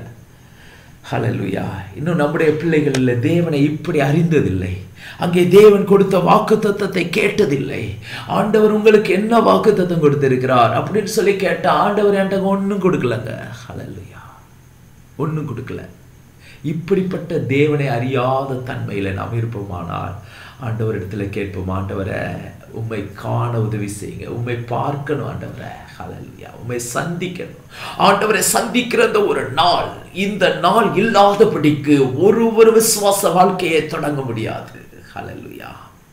ஹalleluya இன்னும் நம்முடைய பிள்ளைகளில் தேவனை இப்படி அறிந்ததில்லை அங்கே தேவன் கொடுத்த வாக்குத்தத்தத்தை கேட்டதில்லை ஆண்டவர் உங்களுக்கு என்ன வாக்குத்தத்தம் கொடுத்திருக்கிறார் அப்படின்னு சொல்லி கேட்டா ஆண்டவர் என்கிட்ட ஒன்றும் கொடுக்கலங்க ஹalleluya ஒன்றும் கொடுக்கல இப்படிப்பட்ட தேவனை அறியாத தன்மையில நாம் இருப்போமானால் ஆண்டவர் இடத்துல கேட்போம் ஆண்டவரை உம்மை காண உதவி செய்யுங்க உம்மை பார்க்கணும் ஆண்டவரை ஹalleluya உம்மை சந்திக்கணும் ஆண்டவரை சந்திக்கிற அந்த ஒரு நாள் இந்த நாள் இல்லாதபடிக்கு ஒரு ஒரு விசுவாச வாழ்க்கையை தொடங்க முடியாது ஹalleluya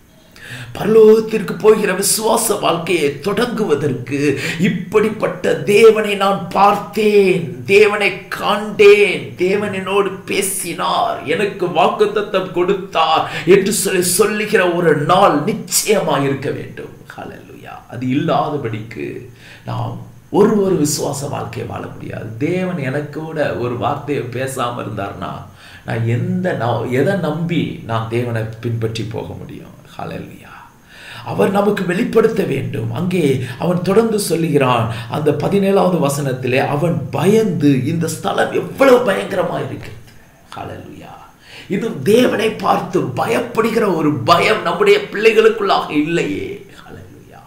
பரலோகத்திற்கு போகிற விசுவாச வாழ்க்கையை தொடங்குவதற்கு இப்படிப்பட்ட தேவனை நான் பார்த்தேன் தேவனை காண்டேன் தேவன் என்னோடு பேசினார் எனக்கு வாக்குத்தத்தம் கொடுத்தார் என்று சொல்லி சொல்லுகிற ஒரு நாள் நிச்சயமாக இருக்க வேண்டும் ஹalleluya அது இல்லாதபடிக்கு நாம் ஒரு ஒரு விசுவாச வாழ்க்கையை வாழ முடியாது தேவன் எனக்கு கூட ஒரு வார்த்தையை பேசாம இருந்தார்னா நான் எந்த ந- எதை நம்பி நான் தேவனை பின்பற்றி போக முடியும் ஹalleluya அவர் நமக்கு வெளிப்படுத்த வேண்டும் அங்கே அவன் தொடர்ந்து சொல்லுகிறான் அந்த பதினேழாவது வசனத்திலே அவன் பயந்து இந்த ஸ்தலம் எவ்வளவு பயங்கரமா இருக்கிறது ஹalleluya இன்னும் தேவனை பார்த்து பயப்படுகிற ஒரு பயம் நம்முடைய பிள்ளைகளுக்குள்ளாக இல்லையே ஹalleluya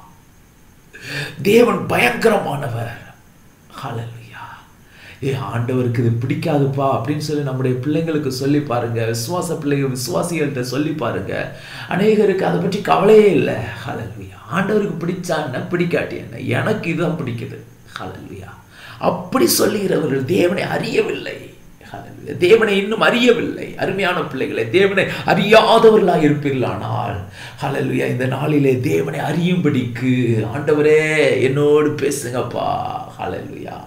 தேவன் பயங்கரமானவர் ஹalleluya ஏ ஆண்டவருக்கு இது பிடிக்காதுப்பா அப்படின்னு சொல்லி நம்முடைய பிள்ளைங்களுக்கு சொல்லி பாருங்க விசுவாச பிள்ளைங்க விசுவாசிகள்கிட்ட சொல்லி பாருங்க அநேகருக்கு அதை பற்றி கவலையே இல்லை ஹalleluya ஆண்டவருக்கு பிடிச்சா என்ன பிடிக்காட்டி என்ன எனக்கு இதுதான் பிடிக்குது ஹalleluya அப்படி சொல்லுகிறவர்கள் தேவனை அறியவில்லை ஹalleluya. தேவனை இன்னும் அறியவில்லை அருமையான பிள்ளைகளை தேவனை அறியாதவர்களாக இருப்பீர்களானால் ஹalleluya இந்த நாளிலே தேவனை அறியும்படிக்கு ஆண்டவரே என்னோடு பேசுங்கப்பா ஹalleluya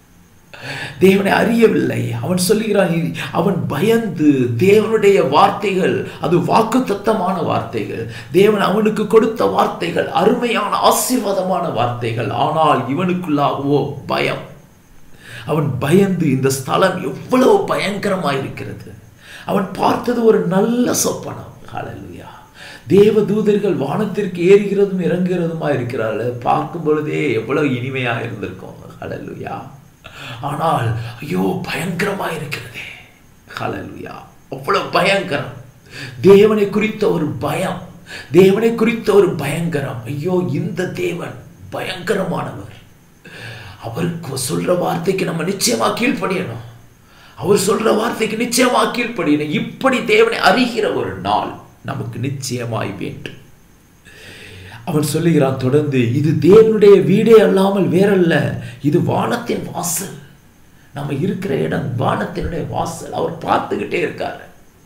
தேவனை அறியவில்லை அவன் சொல்லுகிறான் "இ- அவன் பயந்து தேவனுடைய வார்த்தைகள் அது வாக்குத்தத்தமான வார்த்தைகள் தேவன் அவனுக்கு கொடுத்த வார்த்தைகள் அருமையான ஆசீர்வாதமான வார்த்தைகள் ஆனால் இவனுக்குள்ளாகவோ பயம் அவன் பயந்து இந்த ஸ்தலம் எவ்வளவு பயங்கரமாய் இருக்கிறது அவன் பார்த்தது ஒரு நல்ல சொப்பனம் ஹalleluya தேவ தூதர்கள் வானத்திற்கு ஏறுகிறதும் இறங்குகிறதுமா இருக்கிறார்கள் பார்க்கும் பொழுதே எவ்வளவு இனிமையா இருந்திருக்கும் ஹalleluya ஆனால் ஐயோ பயங்கரமா இருக்கிறதே ஹalleluya அவ்வளவு பயங்கரம் தேவனை குறித்த ஒரு பயம் தேவனை குறித்த ஒரு பயங்கரம் ஐயோ இந்த தேவன் பயங்கரமானவர் அவருக்கு சொல்ற வார்த்தைக்கு நம்ம நிச்சயமா கீழ்ப்படியணும் அவர் சொல்ற வார்த்தைக்கு நிச்சயமா கீழ்ப்படியணும் இப்படி தேவனை அறிகிற ஒரு நாள் நமக்கு நிச்சயமாய் வேண்டும் அவன் சொல்லுகிறான் தொடர்ந்து இது தேவனுடைய வீடே அல்லாமல் வேறல்ல இது வானத்தின் வாசல் நம்ம இருக்கிற இடம் வானத்தினுடைய வாசல் அவர் பார்த்துக்கிட்டே இருக்காரு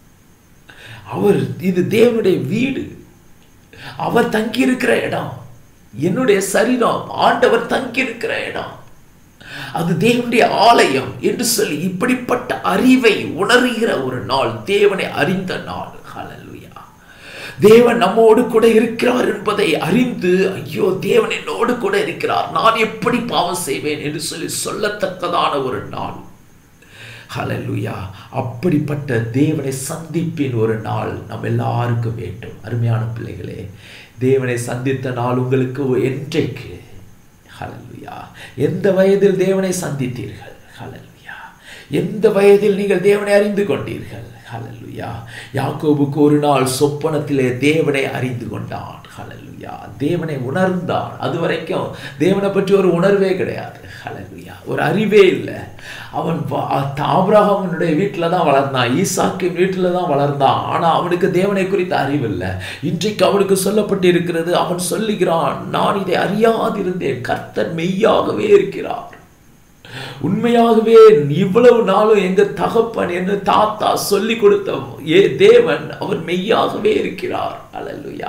அவர் இது தேவனுடைய வீடு அவர் தங்கி இருக்கிற இடம் என்னுடைய சரீரம் ஆண்டவர் தங்கி இருக்கிற இடம் அது தேவனுடைய ஆலயம் என்று சொல்லி இப்படிப்பட்ட அறிவை உணர்கிற ஒரு நாள் தேவனை அறிந்த நாள் ஹalleluya தேவன் நம்மோடு கூட இருக்கிறார் என்பதை அறிந்து ஐயோ தேவன் என்னோடு கூட இருக்கிறார் நான் எப்படி பாவம் செய்வேன் என்று சொல்லி சொல்லத்தக்கதான ஒரு நாள் ஹalleluya அப்படிப்பட்ட தேவனை சந்திப்பின் ஒரு நாள் நம்ம எல்லாருக்கும் வேண்டும் அருமையான பிள்ளைகளே தேவனை சந்தித்த நாள் உங்களுக்கு என்றைக்கு ஹalleluya எந்த வயதில் தேவனை சந்தித்தீர்கள் ஹalleluya எந்த வயதில் நீங்கள் தேவனை அறிந்து கொண்டீர்கள் ஹalleluya யாக்கோபுக்கு ஒரு நாள் சொப்பனத்திலே தேவனை அறிந்து கொண்டான் ஹalleluya தேவனை உணர்ந்தான் அது வரைக்கும் தேவனை பற்றி ஒரு உணர்வே கிடையாது ஹalleluya ஒரு அறிவே இல்லை அவன் வ- ஆபிரகாமினுடைய வீட்டில் தான் வளர்ந்தான் ஈசாக்கின் வீட்டில் தான் வளர்ந்தான் ஆனால் அவனுக்கு தேவனை குறித்த அறிவில்லை இன்றைக்கு அவனுக்கு சொல்லப்பட்டு இருக்கிறது அவன் சொல்லுகிறான் நான் இதை அறியாதிருந்தேன் கர்த்தர் மெய்யாகவே இருக்கிறார் உண்மையாகவே இவ்வளவு நாளும் எங்க தகப்பன் என்ன தாத்தா சொல்லி கொடுத்த ஏ தேவன் அவர் மெய்யாகவே இருக்கிறார் அல்லேலூயா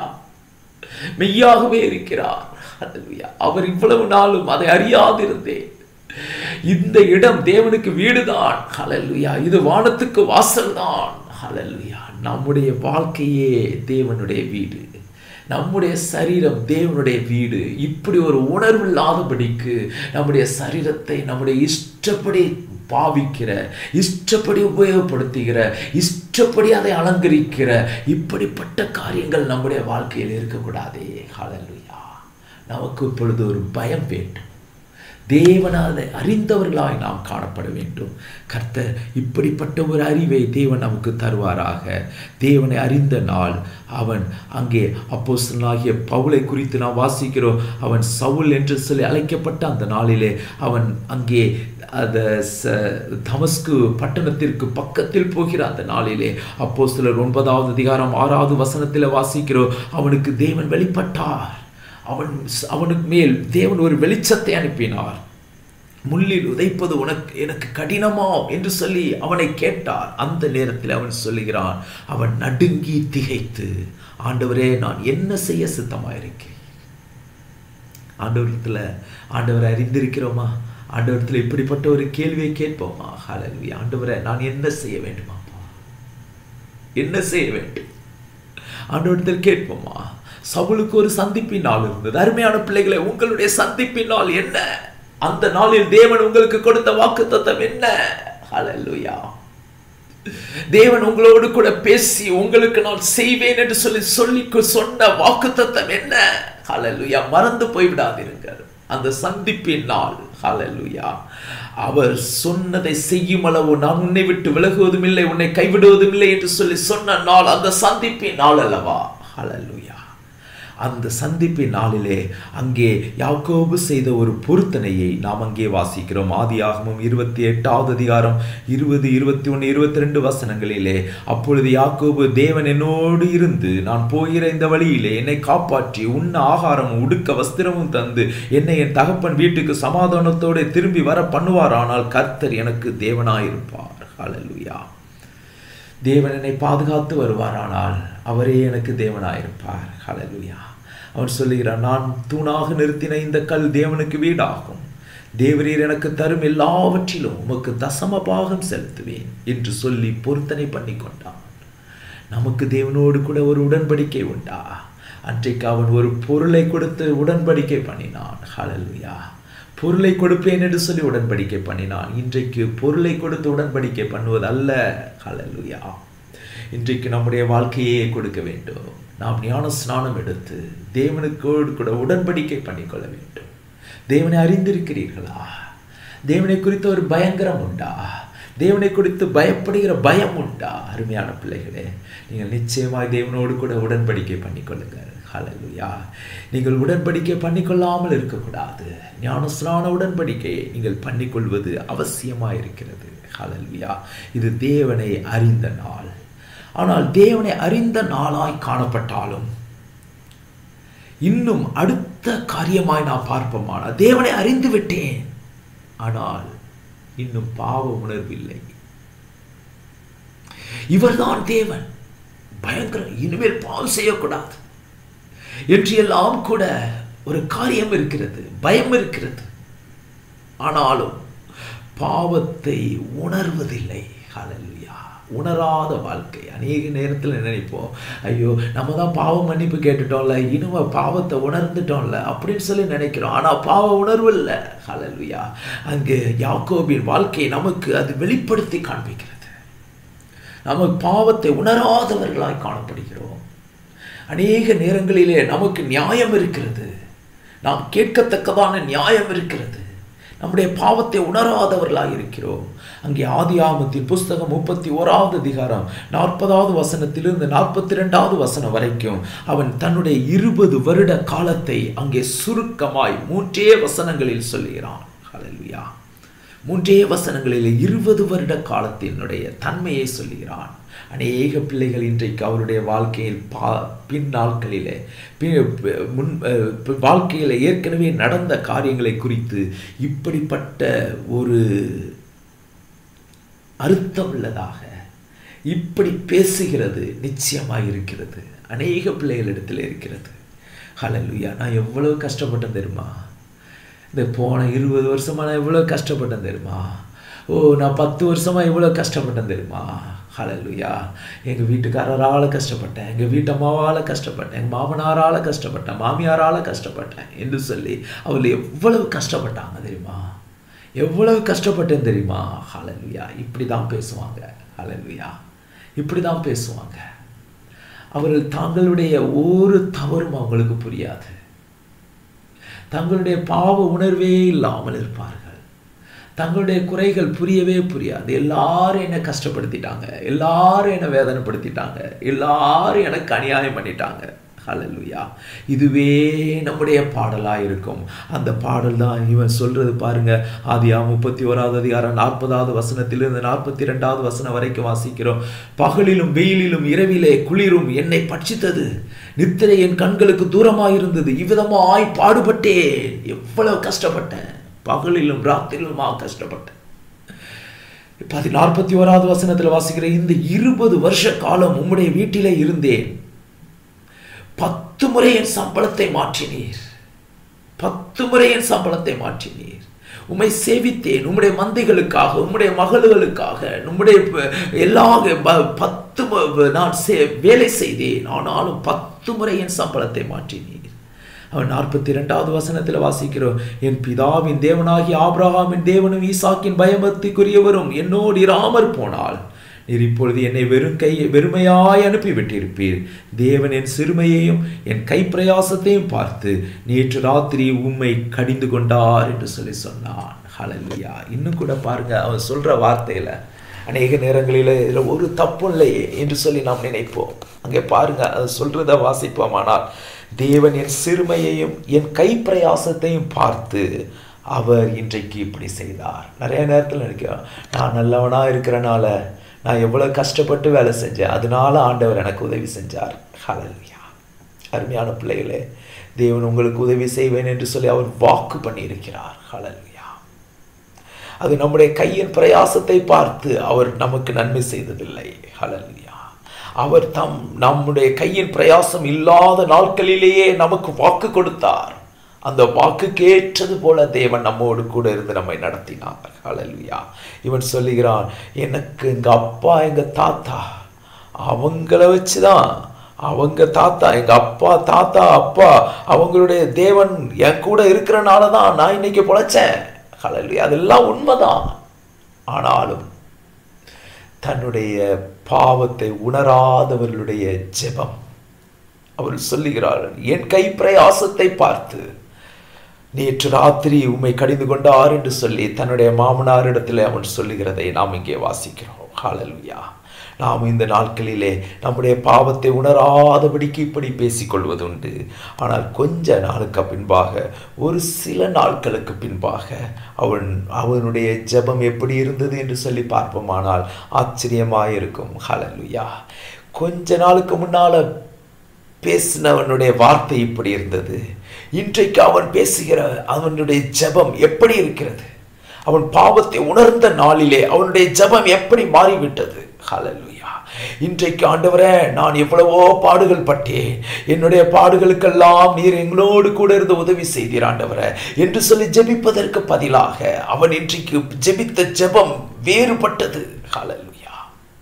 மெய்யாகவே இருக்கிறார் அல்லேலூயா அவர் இவ்வளவு நாளும் அதை அறியாதிருந்தேன் இந்த இடம் தேவனுக்கு வீடுதான் ஹalleluya இது வானத்துக்கு வாசல்தான் ஹalleluya நம்முடைய வாழ்க்கையே தேவனுடைய வீடு நம்முடைய சரீரம் தேவனுடைய வீடு இப்படி ஒரு உணர்வு இல்லாதபடிக்கு நம்முடைய சரீரத்தை நம்முடைய இஷ்டப்படி பாவிக்கிற இஷ்டப்படி உபயோகப்படுத்துகிற இஷ்டப்படி அதை அலங்கரிக்கிற இப்படிப்பட்ட காரியங்கள் நம்முடைய வாழ்க்கையில் இருக்கக்கூடாதே ஹalleluya நமக்கு இப்பொழுது ஒரு பயம் வேண்டும் தேவனாதை அறிந்தவர்களாய் நாம் காணப்பட வேண்டும் கர்த்தர் இப்படிப்பட்ட ஒரு அறிவை தேவன் நமக்கு தருவாராக தேவனை அறிந்த நாள் அவன் அங்கே அப்போஸ்தலனாகிய பவுலை குறித்து நாம் வாசிக்கிறோம் அவன் சவுல் என்று சொல்லி அழைக்கப்பட்ட அந்த நாளிலே அவன் அங்கே அந்த ச தமஸ்கு பட்டணத்திற்கு பக்கத்தில் போகிற அந்த நாளிலே அப்போஸ்தலர் ஒன்பதாவது அதிகாரம் ஆறாவது வசனத்தில் வாசிக்கிறோம் அவனுக்கு தேவன் வெளிப்பட்டார் அவன் அவனுக்கு மேல் தேவன் ஒரு வெளிச்சத்தை அனுப்பினார் முள்ளில் உதைப்பது உனக்கு எனக்கு கடினமா என்று சொல்லி அவனை கேட்டார் அந்த நேரத்தில் அவன் சொல்லுகிறான் அவன் நடுங்கி திகைத்து ஆண்டவரே நான் என்ன செய்ய சித்தமாயிருக்கேன் ஆண்டவரத்தில் ஆண்டவரை அறிந்திருக்கிறோமா ஆண்டவரத்தில் இப்படிப்பட்ட ஒரு கேள்வியை கேட்போமா ஹalleluya ஆண்டவரே நான் என்ன செய்ய வேண்டுமாப்பா என்ன செய்ய வேண்டும் ஆண்டவரத்தில் கேட்போமா சவுலுக்கு ஒரு சந்திப்பின் நாள் இருந்தது அருமையான பிள்ளைகளை உங்களுடைய சந்திப்பின் நாள் என்ன அந்த நாளில் தேவன் உங்களுக்கு கொடுத்த வாக்குத்தத்தம் என்ன ஹalleluya தேவன் உங்களோடு கூட பேசி உங்களுக்கு நான் செய்வேன் என்று சொல்லி சொல்லி சொன்ன வாக்குத்தத்தம் என்ன ஹalleluya மறந்து போய்விடாதீர்கள் அந்த சந்திப்பின் நாள் ஹalleluya அவர் சொன்னதை செய்யும் அளவு நான் உன்னை விட்டு விலகுவதும் இல்லை உன்னை கைவிடுவதும் இல்லை என்று சொல்லி சொன்ன நாள் அந்த சந்திப்பின் நாள் அல்லவா ஹalleluya அந்த சந்திப்பின் நாளிலே அங்கே யாக்கோபு செய்த ஒரு பொருத்தனையை நாம் அங்கே வாசிக்கிறோம் ஆதியாகமும் இருபத்தி எட்டாவது அதிகாரம் இருபது இருபத்தி ஒன்று இருபத்தி ரெண்டு வசனங்களிலே அப்பொழுது யாக்கோபு தேவன் என்னோடு இருந்து நான் போகிற இந்த வழியிலே என்னை காப்பாற்றி உண்ண ஆகாரமும் உடுக்க வஸ்திரமும் தந்து என்னை என் தகப்பன் வீட்டுக்கு சமாதானத்தோடு திரும்பி வர பண்ணுவாரானால் கர்த்தர் எனக்கு தேவனாயிருப்பார் ஹalleluya தேவன் என்னை பாதுகாத்து வருவாரானால் அவரே எனக்கு தேவனாயிருப்பார் ஹalleluya அவன் சொல்லுகிறான் நான் தூணாக நிறுத்தின இந்த கல் தேவனுக்கு வீடாகும் தேவரீர் எனக்கு தரும் எல்லாவற்றிலும் உமக்கு தசம பாகம் செலுத்துவேன் என்று சொல்லி பொருத்தனை பண்ணி கொண்டான் நமக்கு தேவனோடு கூட ஒரு உடன்படிக்கை உண்டா அன்றைக்கு அவன் ஒரு பொருளை கொடுத்து உடன்படிக்கை பண்ணினான் ஹalleluya பொருளை கொடுப்பேன் என்று சொல்லி உடன்படிக்கை பண்ணினான் இன்றைக்கு பொருளை கொடுத்து உடன்படிக்கை பண்ணுவது அல்ல ஹalleluya இன்றைக்கு நம்முடைய வாழ்க்கையே கொடுக்க வேண்டும் நாம் ஞான ஸ்நானம் எடுத்து தேவனுக்கோடு கூட உடன்படிக்கை பண்ணிக்கொள்ள வேண்டும் தேவனை அறிந்திருக்கிறீர்களா தேவனை குறித்த ஒரு பயங்கரம் உண்டா தேவனை குறித்து பயப்படுகிற பயம் உண்டா அருமையான பிள்ளைகளே நீங்கள் நிச்சயமாய் தேவனோடு கூட உடன்படிக்கை பண்ணிக்கொள்ளுங்கள் ஹalleluya நீங்கள் உடன்படிக்கை பண்ணிக்கொள்ளாமல் இருக்கக்கூடாது ஞானஸ்நான உடன்படிக்கையை நீங்கள் பண்ணிக்கொள்வது அவசியமாக இருக்கிறது ஹalleluya இது தேவனை அறிந்த நாள் ஆனால் தேவனை அறிந்த நாளாய் காணப்பட்டாலும் இன்னும் அடுத்த காரியமாய் நான் பார்ப்போமானால் தேவனை அறிந்து விட்டேன் ஆனால் இன்னும் பாவ உணர்வில்லை இவர்தான் தேவன் பயங்கர இனிமேல் பாவம் செய்யக்கூடாது என்று எல்லாம் கூட ஒரு காரியம் இருக்கிறது பயம் இருக்கிறது ஆனாலும் பாவத்தை உணர்வதில்லை ஹalleluya உணராத வாழ்க்கை அநேக நேரத்தில் நினைப்போம் ஐயோ நம்ம தான் பாவ மன்னிப்பு கேட்டுட்டோம்ல இனிமே பாவத்தை உணர்ந்துட்டோம்ல அப்படின்னு சொல்லி நினைக்கிறோம் ஆனால் பாவ உணர்வு இல்லை ஹalleluya அங்கே யாக்கோபின் வாழ்க்கையை நமக்கு அது வெளிப்படுத்தி காண்பிக்கிறது நம்ம பாவத்தை உணராதவர்களாய் காணப்படுகிறோம் அநேக நேரங்களிலே நமக்கு நியாயம் இருக்கிறது நாம் கேட்கத்தக்கதான நியாயம் இருக்கிறது நம்முடைய பாவத்தை உணராதவர்களாக இருக்கிறோம் அங்கே ஆதி ஆமத்தின் புஸ்தகம் முப்பத்தி ஓராவது அதிகாரம் நாற்பதாவது வசனத்திலிருந்து நாற்பத்தி ரெண்டாவது வசனம் வரைக்கும் அவன் தன்னுடைய இருபது வருட காலத்தை அங்கே சுருக்கமாய் மூன்றே வசனங்களில் சொல்லுகிறான் ஹalleluya மூன்றே வசனங்களில் இருபது வருட காலத்தினுடைய தன்மையை சொல்லுகிறான் அநேக பிள்ளைகள் இன்றைக்கு அவருடைய வாழ்க்கையில் பா பின் நாட்களிலே முன் வாழ்க்கையில் ஏற்கனவே நடந்த காரியங்களை குறித்து இப்படிப்பட்ட ஒரு அர்த்தம் உள்ளதாக இப்படி பேசுகிறது நிச்சயமாக இருக்கிறது அநேக பிள்ளைகளிடத்தில் இருக்கிறது ஹலலுயா நான் எவ்வளவு கஷ்டப்பட்டேன் தெரியுமா இந்த போன இருபது வருஷமாக நான் எவ்வளோ கஷ்டப்பட்டேன் தெரியுமா ஓ நான் பத்து வருஷமாக எவ்வளோ கஷ்டப்பட்டேன் தெரியுமா ஹலலுயா எங்கள் வீட்டுக்காரரால் கஷ்டப்பட்டேன் எங்கள் வீட்டம்மாவால் கஷ்டப்பட்டேன் எங்கள் மாமனாரால் கஷ்டப்பட்டேன் மாமியாரால் கஷ்டப்பட்டேன் என்று சொல்லி அவள் எவ்வளவு கஷ்டப்பட்டாங்க தெரியுமா எவ்வளவு கஷ்டப்பட்டேன் தெரியுமா ஹலலுயா இப்படி தான் பேசுவாங்க ஹலலுயா இப்படி தான் பேசுவாங்க அவர்கள் தங்களுடைய ஒரு தவறும் அவங்களுக்கு புரியாது தங்களுடைய பாவ உணர்வே இல்லாமல் இருப்பார்கள் தங்களுடைய குறைகள் புரியவே புரியாது எல்லாரும் என்னை கஷ்டப்படுத்திட்டாங்க எல்லாரும் என்னை வேதனைப்படுத்திட்டாங்க எல்லாரும் எனக்கு அநியாயம் பண்ணிட்டாங்க ஹலலுயா இதுவே நம்முடைய பாடலாக இருக்கும் அந்த பாடல் தான் இவன் சொல்றது பாருங்க ஆதியா முப்பத்தி ஓராவது அதிகாரம் நாற்பதாவது வசனத்திலிருந்து நாற்பத்தி ரெண்டாவது வசனம் வரைக்கும் வாசிக்கிறோம் பகலிலும் வெயிலிலும் இரவிலே குளிரும் என்னை பட்சித்தது நித்திரை என் கண்களுக்கு தூரமாக இருந்தது இவ்விதமாய் பாடுபட்டேன் எவ்வளவு கஷ்டப்பட்டேன் பகலிலும் ராத்திரிலுமா கஷ்டப்பட்டேன் பதி நாற்பத்தி ஓராவது வசனத்தில் வாசிக்கிற இந்த இருபது வருஷ காலம் உம்முடைய வீட்டிலே இருந்தேன் பத்து முறை என் சம்பளத்தை மாற்றினீர் பத்து முறை என் சம்பளத்தை மாற்றினீர் உம்மை சேவித்தேன் உம்முடைய மந்தைகளுக்காக உம்முடைய மகள்களுக்காக உம்முடைய எல்லா பத்து நான் வேலை செய்தேன் ஆனாலும் பத்து முறை என் சம்பளத்தை மாற்றினீர் அவன் நாற்பத்தி ரெண்டாவது வசனத்தில் வாசிக்கிறோம் என் பிதாவின் தேவனாகி ஆப்ரஹாமின் தேவனும் ஈசாக்கின் பயமத்துக்குரியவரும் என்னோடு இராமற் போனால் நீர் இப்பொழுது என்னை வெறும் கை வெறுமையாய் அனுப்பிவிட்டிருப்பீர் தேவன் என் சிறுமையையும் என் கைப்பிரயாசத்தையும் பார்த்து நேற்று ராத்திரி உண்மை கடிந்து கொண்டார் என்று சொல்லி சொன்னான் ஹலல்லியா இன்னும் கூட பாருங்க அவன் சொல்ற வார்த்தையில அநேக நேரங்களில் இதில் ஒரு தப்பும் இல்லையே என்று சொல்லி நாம் நினைப்போம் அங்கே பாருங்க அது சொல்றத வாசிப்போமானால் தேவன் என் சிறுமையையும் என் கைப்பிரயாசத்தையும் பார்த்து அவர் இன்றைக்கு இப்படி செய்தார் நிறைய நேரத்தில் நினைக்கிறோம் நான் நல்லவனாக இருக்கிறனால நான் எவ்வளோ கஷ்டப்பட்டு வேலை செஞ்சேன் அதனால ஆண்டவர் எனக்கு உதவி செஞ்சார் ஹலல்யா அருமையான பிள்ளைகளே தேவன் உங்களுக்கு உதவி செய்வேன் என்று சொல்லி அவர் வாக்கு பண்ணியிருக்கிறார் ஹலல்யா அது நம்முடைய கையின் பிரயாசத்தை பார்த்து அவர் நமக்கு நன்மை செய்ததில்லை ஹலல்யா அவர் தம் நம்முடைய கையின் பிரயாசம் இல்லாத நாட்களிலேயே நமக்கு வாக்கு கொடுத்தார் அந்த வாக்குக்கு ஏற்றது போல தேவன் நம்மோடு கூட இருந்து நம்மை நடத்தினார் ஹalleluya இவன் சொல்லுகிறான் எனக்கு எங்க அப்பா எங்க தாத்தா அவங்கள வச்சுதான் அவங்க தாத்தா எங்க அப்பா தாத்தா அப்பா அவங்களுடைய தேவன் என் கூட இருக்கிறனால தான் நான் இன்னைக்கு பொழைச்சேன் ஹalleluya அதெல்லாம் உண்மைதான் ஆனாலும் தன்னுடைய பாவத்தை உணராதவர்களுடைய ஜெபம் அவர் சொல்லுகிறார்கள் என் கை பிரயாசத்தை பார்த்து நேற்று ராத்திரி உம்மை கடிந்து கொண்டார் என்று சொல்லி தன்னுடைய மாமனாரிடத்தில் அவன் சொல்லுகிறதை நாம் இங்கே வாசிக்கிறோம் ஹalleluya நாம் இந்த நாட்களிலே நம்முடைய பாவத்தை உணராதபடிக்கு இப்படி பேசிக்கொள்வதுண்டு ஆனால் கொஞ்ச நாளுக்கு பின்பாக ஒரு சில நாட்களுக்கு பின்பாக அவன் அவனுடைய ஜெபம் எப்படி இருந்தது என்று சொல்லி பார்ப்போமானால் ஆச்சரியமாக இருக்கும் ஹalleluya கொஞ்ச நாளுக்கு முன்னால பேசினவனுடைய வார்த்தை இப்படி இருந்தது இன்றைக்கு அவன் பேசுகிற அவனுடைய ஜெபம் எப்படி இருக்கிறது அவன் பாவத்தை உணர்ந்த நாளிலே அவனுடைய ஜெபம் எப்படி மாறிவிட்டது ஹalleluya இன்றைக்கு ஆண்டவரே நான் எவ்வளவோ பாடுகள் பட்டேன் என்னுடைய பாடுகளுக்கெல்லாம் நீர் எங்களோடு கூட இருந்து உதவி செய்தீர் ஆண்டவரே என்று சொல்லி ஜெபிப்பதற்கு பதிலாக அவன் இன்றைக்கு ஜெபித்த ஜெபம் வேறுபட்டது ஹalleluya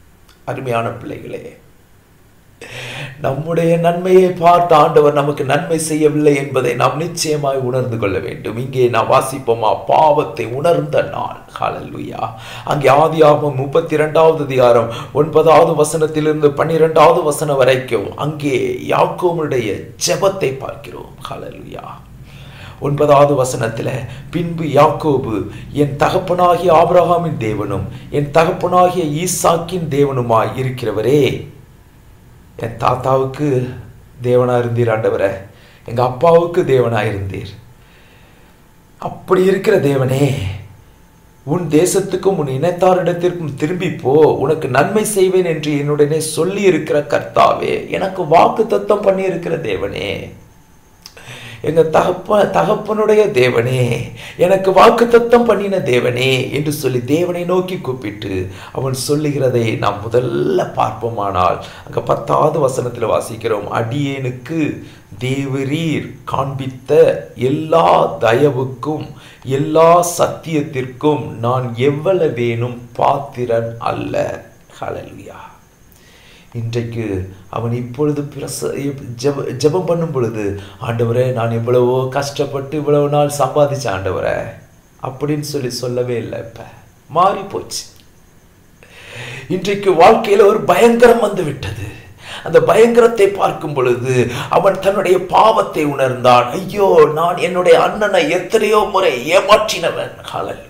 அருமையான பிள்ளைகளே நம்முடைய நன்மையை பார்த்து ஆண்டவர் நமக்கு நன்மை செய்யவில்லை என்பதை நாம் நிச்சயமாய் உணர்ந்து கொள்ள வேண்டும் இங்கே நாம் வாசிப்போமா பாவத்தை உணர்ந்த நாள் ஹalleluya அங்கே ஆதியாகமம் முப்பத்தி இரண்டாவது அதிகாரம் ஒன்பதாவது வசனத்திலிருந்து பன்னிரெண்டாவது வசனம் வரைக்கும் அங்கே யாக்கோமுடைய ஜெபத்தை பார்க்கிறோம் ஹalleluya ஒன்பதாவது வசனத்துல பின்பு யாக்கோபு என் தகப்பனாகிய ஆபிரகாமின் தேவனும் என் தகப்பனாகிய ஈசாக்கின் தேவனுமாய் இருக்கிறவரே என் தாத்தாவுக்கு தேவனா இருந்தீர் ஆண்டவரே எங்க அப்பாவுக்கு தேவனா இருந்தீர் அப்படி இருக்கிற தேவனே உன் தேசத்துக்கும் உன் இனத்தாரிடத்திற்கும் திரும்பி போ உனக்கு நன்மை செய்வேன் என்று என்னுடனே சொல்லி இருக்கிற கர்த்தாவே எனக்கு வாக்கு தத்தம் பண்ணி இருக்கிற தேவனே எங்க தகப்ப தகப்பனுடைய தேவனே எனக்கு வாக்கு தத்தம் பண்ணின தேவனே என்று சொல்லி தேவனை நோக்கி கூப்பிட்டு அவன் சொல்லுகிறதை நாம் முதல்ல பார்ப்போமானால் அங்க பத்தாவது வசனத்தில் வாசிக்கிறோம் அடியேனுக்கு தேவரீர் காண்பித்த எல்லா தயவுக்கும் எல்லா சத்தியத்திற்கும் நான் எவ்வளவேனும் பாத்திரன் அல்ல ஹalleluya இன்றைக்கு அவன் இப்பொழுது பிரச ஜெப ஜெபம் பண்ணும் பொழுது ஆண்டவரே நான் இவ்வளவோ கஷ்டப்பட்டு இவ்வளவு நாள் சம்பாதிச்ச ஆண்டவரே அப்படின்னு சொல்லி சொல்லவே இல்லை இப்ப மாறி போச்சு இன்றைக்கு வாழ்க்கையில ஒரு பயங்கரம் வந்து விட்டது அந்த பயங்கரத்தை பார்க்கும் பொழுது அவன் தன்னுடைய பாவத்தை உணர்ந்தான் ஐயோ நான் என்னுடைய அண்ணனை எத்தனையோ முறை ஏமாற்றினவன் ஹalleluya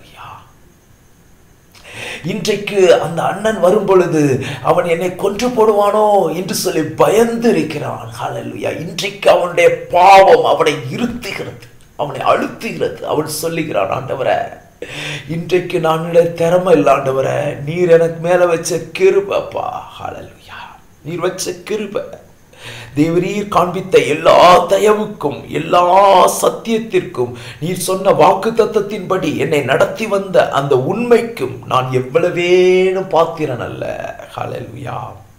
இன்றைக்கு அந்த அண்ணன் வரும் பொழுது அவன் என்னை கொன்று போடுவானோ என்று சொல்லி பயந்து இருக்கிறான் ஹalleluya இன்றைக்கு அவனுடைய பாவம் அவனை இருத்துகிறது அவனை அழுத்துகிறது அவன் சொல்லுகிறான் ஆண்டவரே இன்றைக்கு நான் திறமை இல்லை ஆண்டவரே நீர் எனக்கு மேல வச்ச கிருபப்பா ஹalleluya நீர் வச்ச கிருபை தேவரீர் காண்பித்த எல்லா தயவுக்கும் எல்லா சத்தியத்திற்கும் நீர் சொன்ன வாக்கு தத்தத்தின்படி என்னை நடத்தி வந்த அந்த உண்மைக்கும் நான் எவ்வளவேனும் பாத்திரன் அல்ல ஹalleluya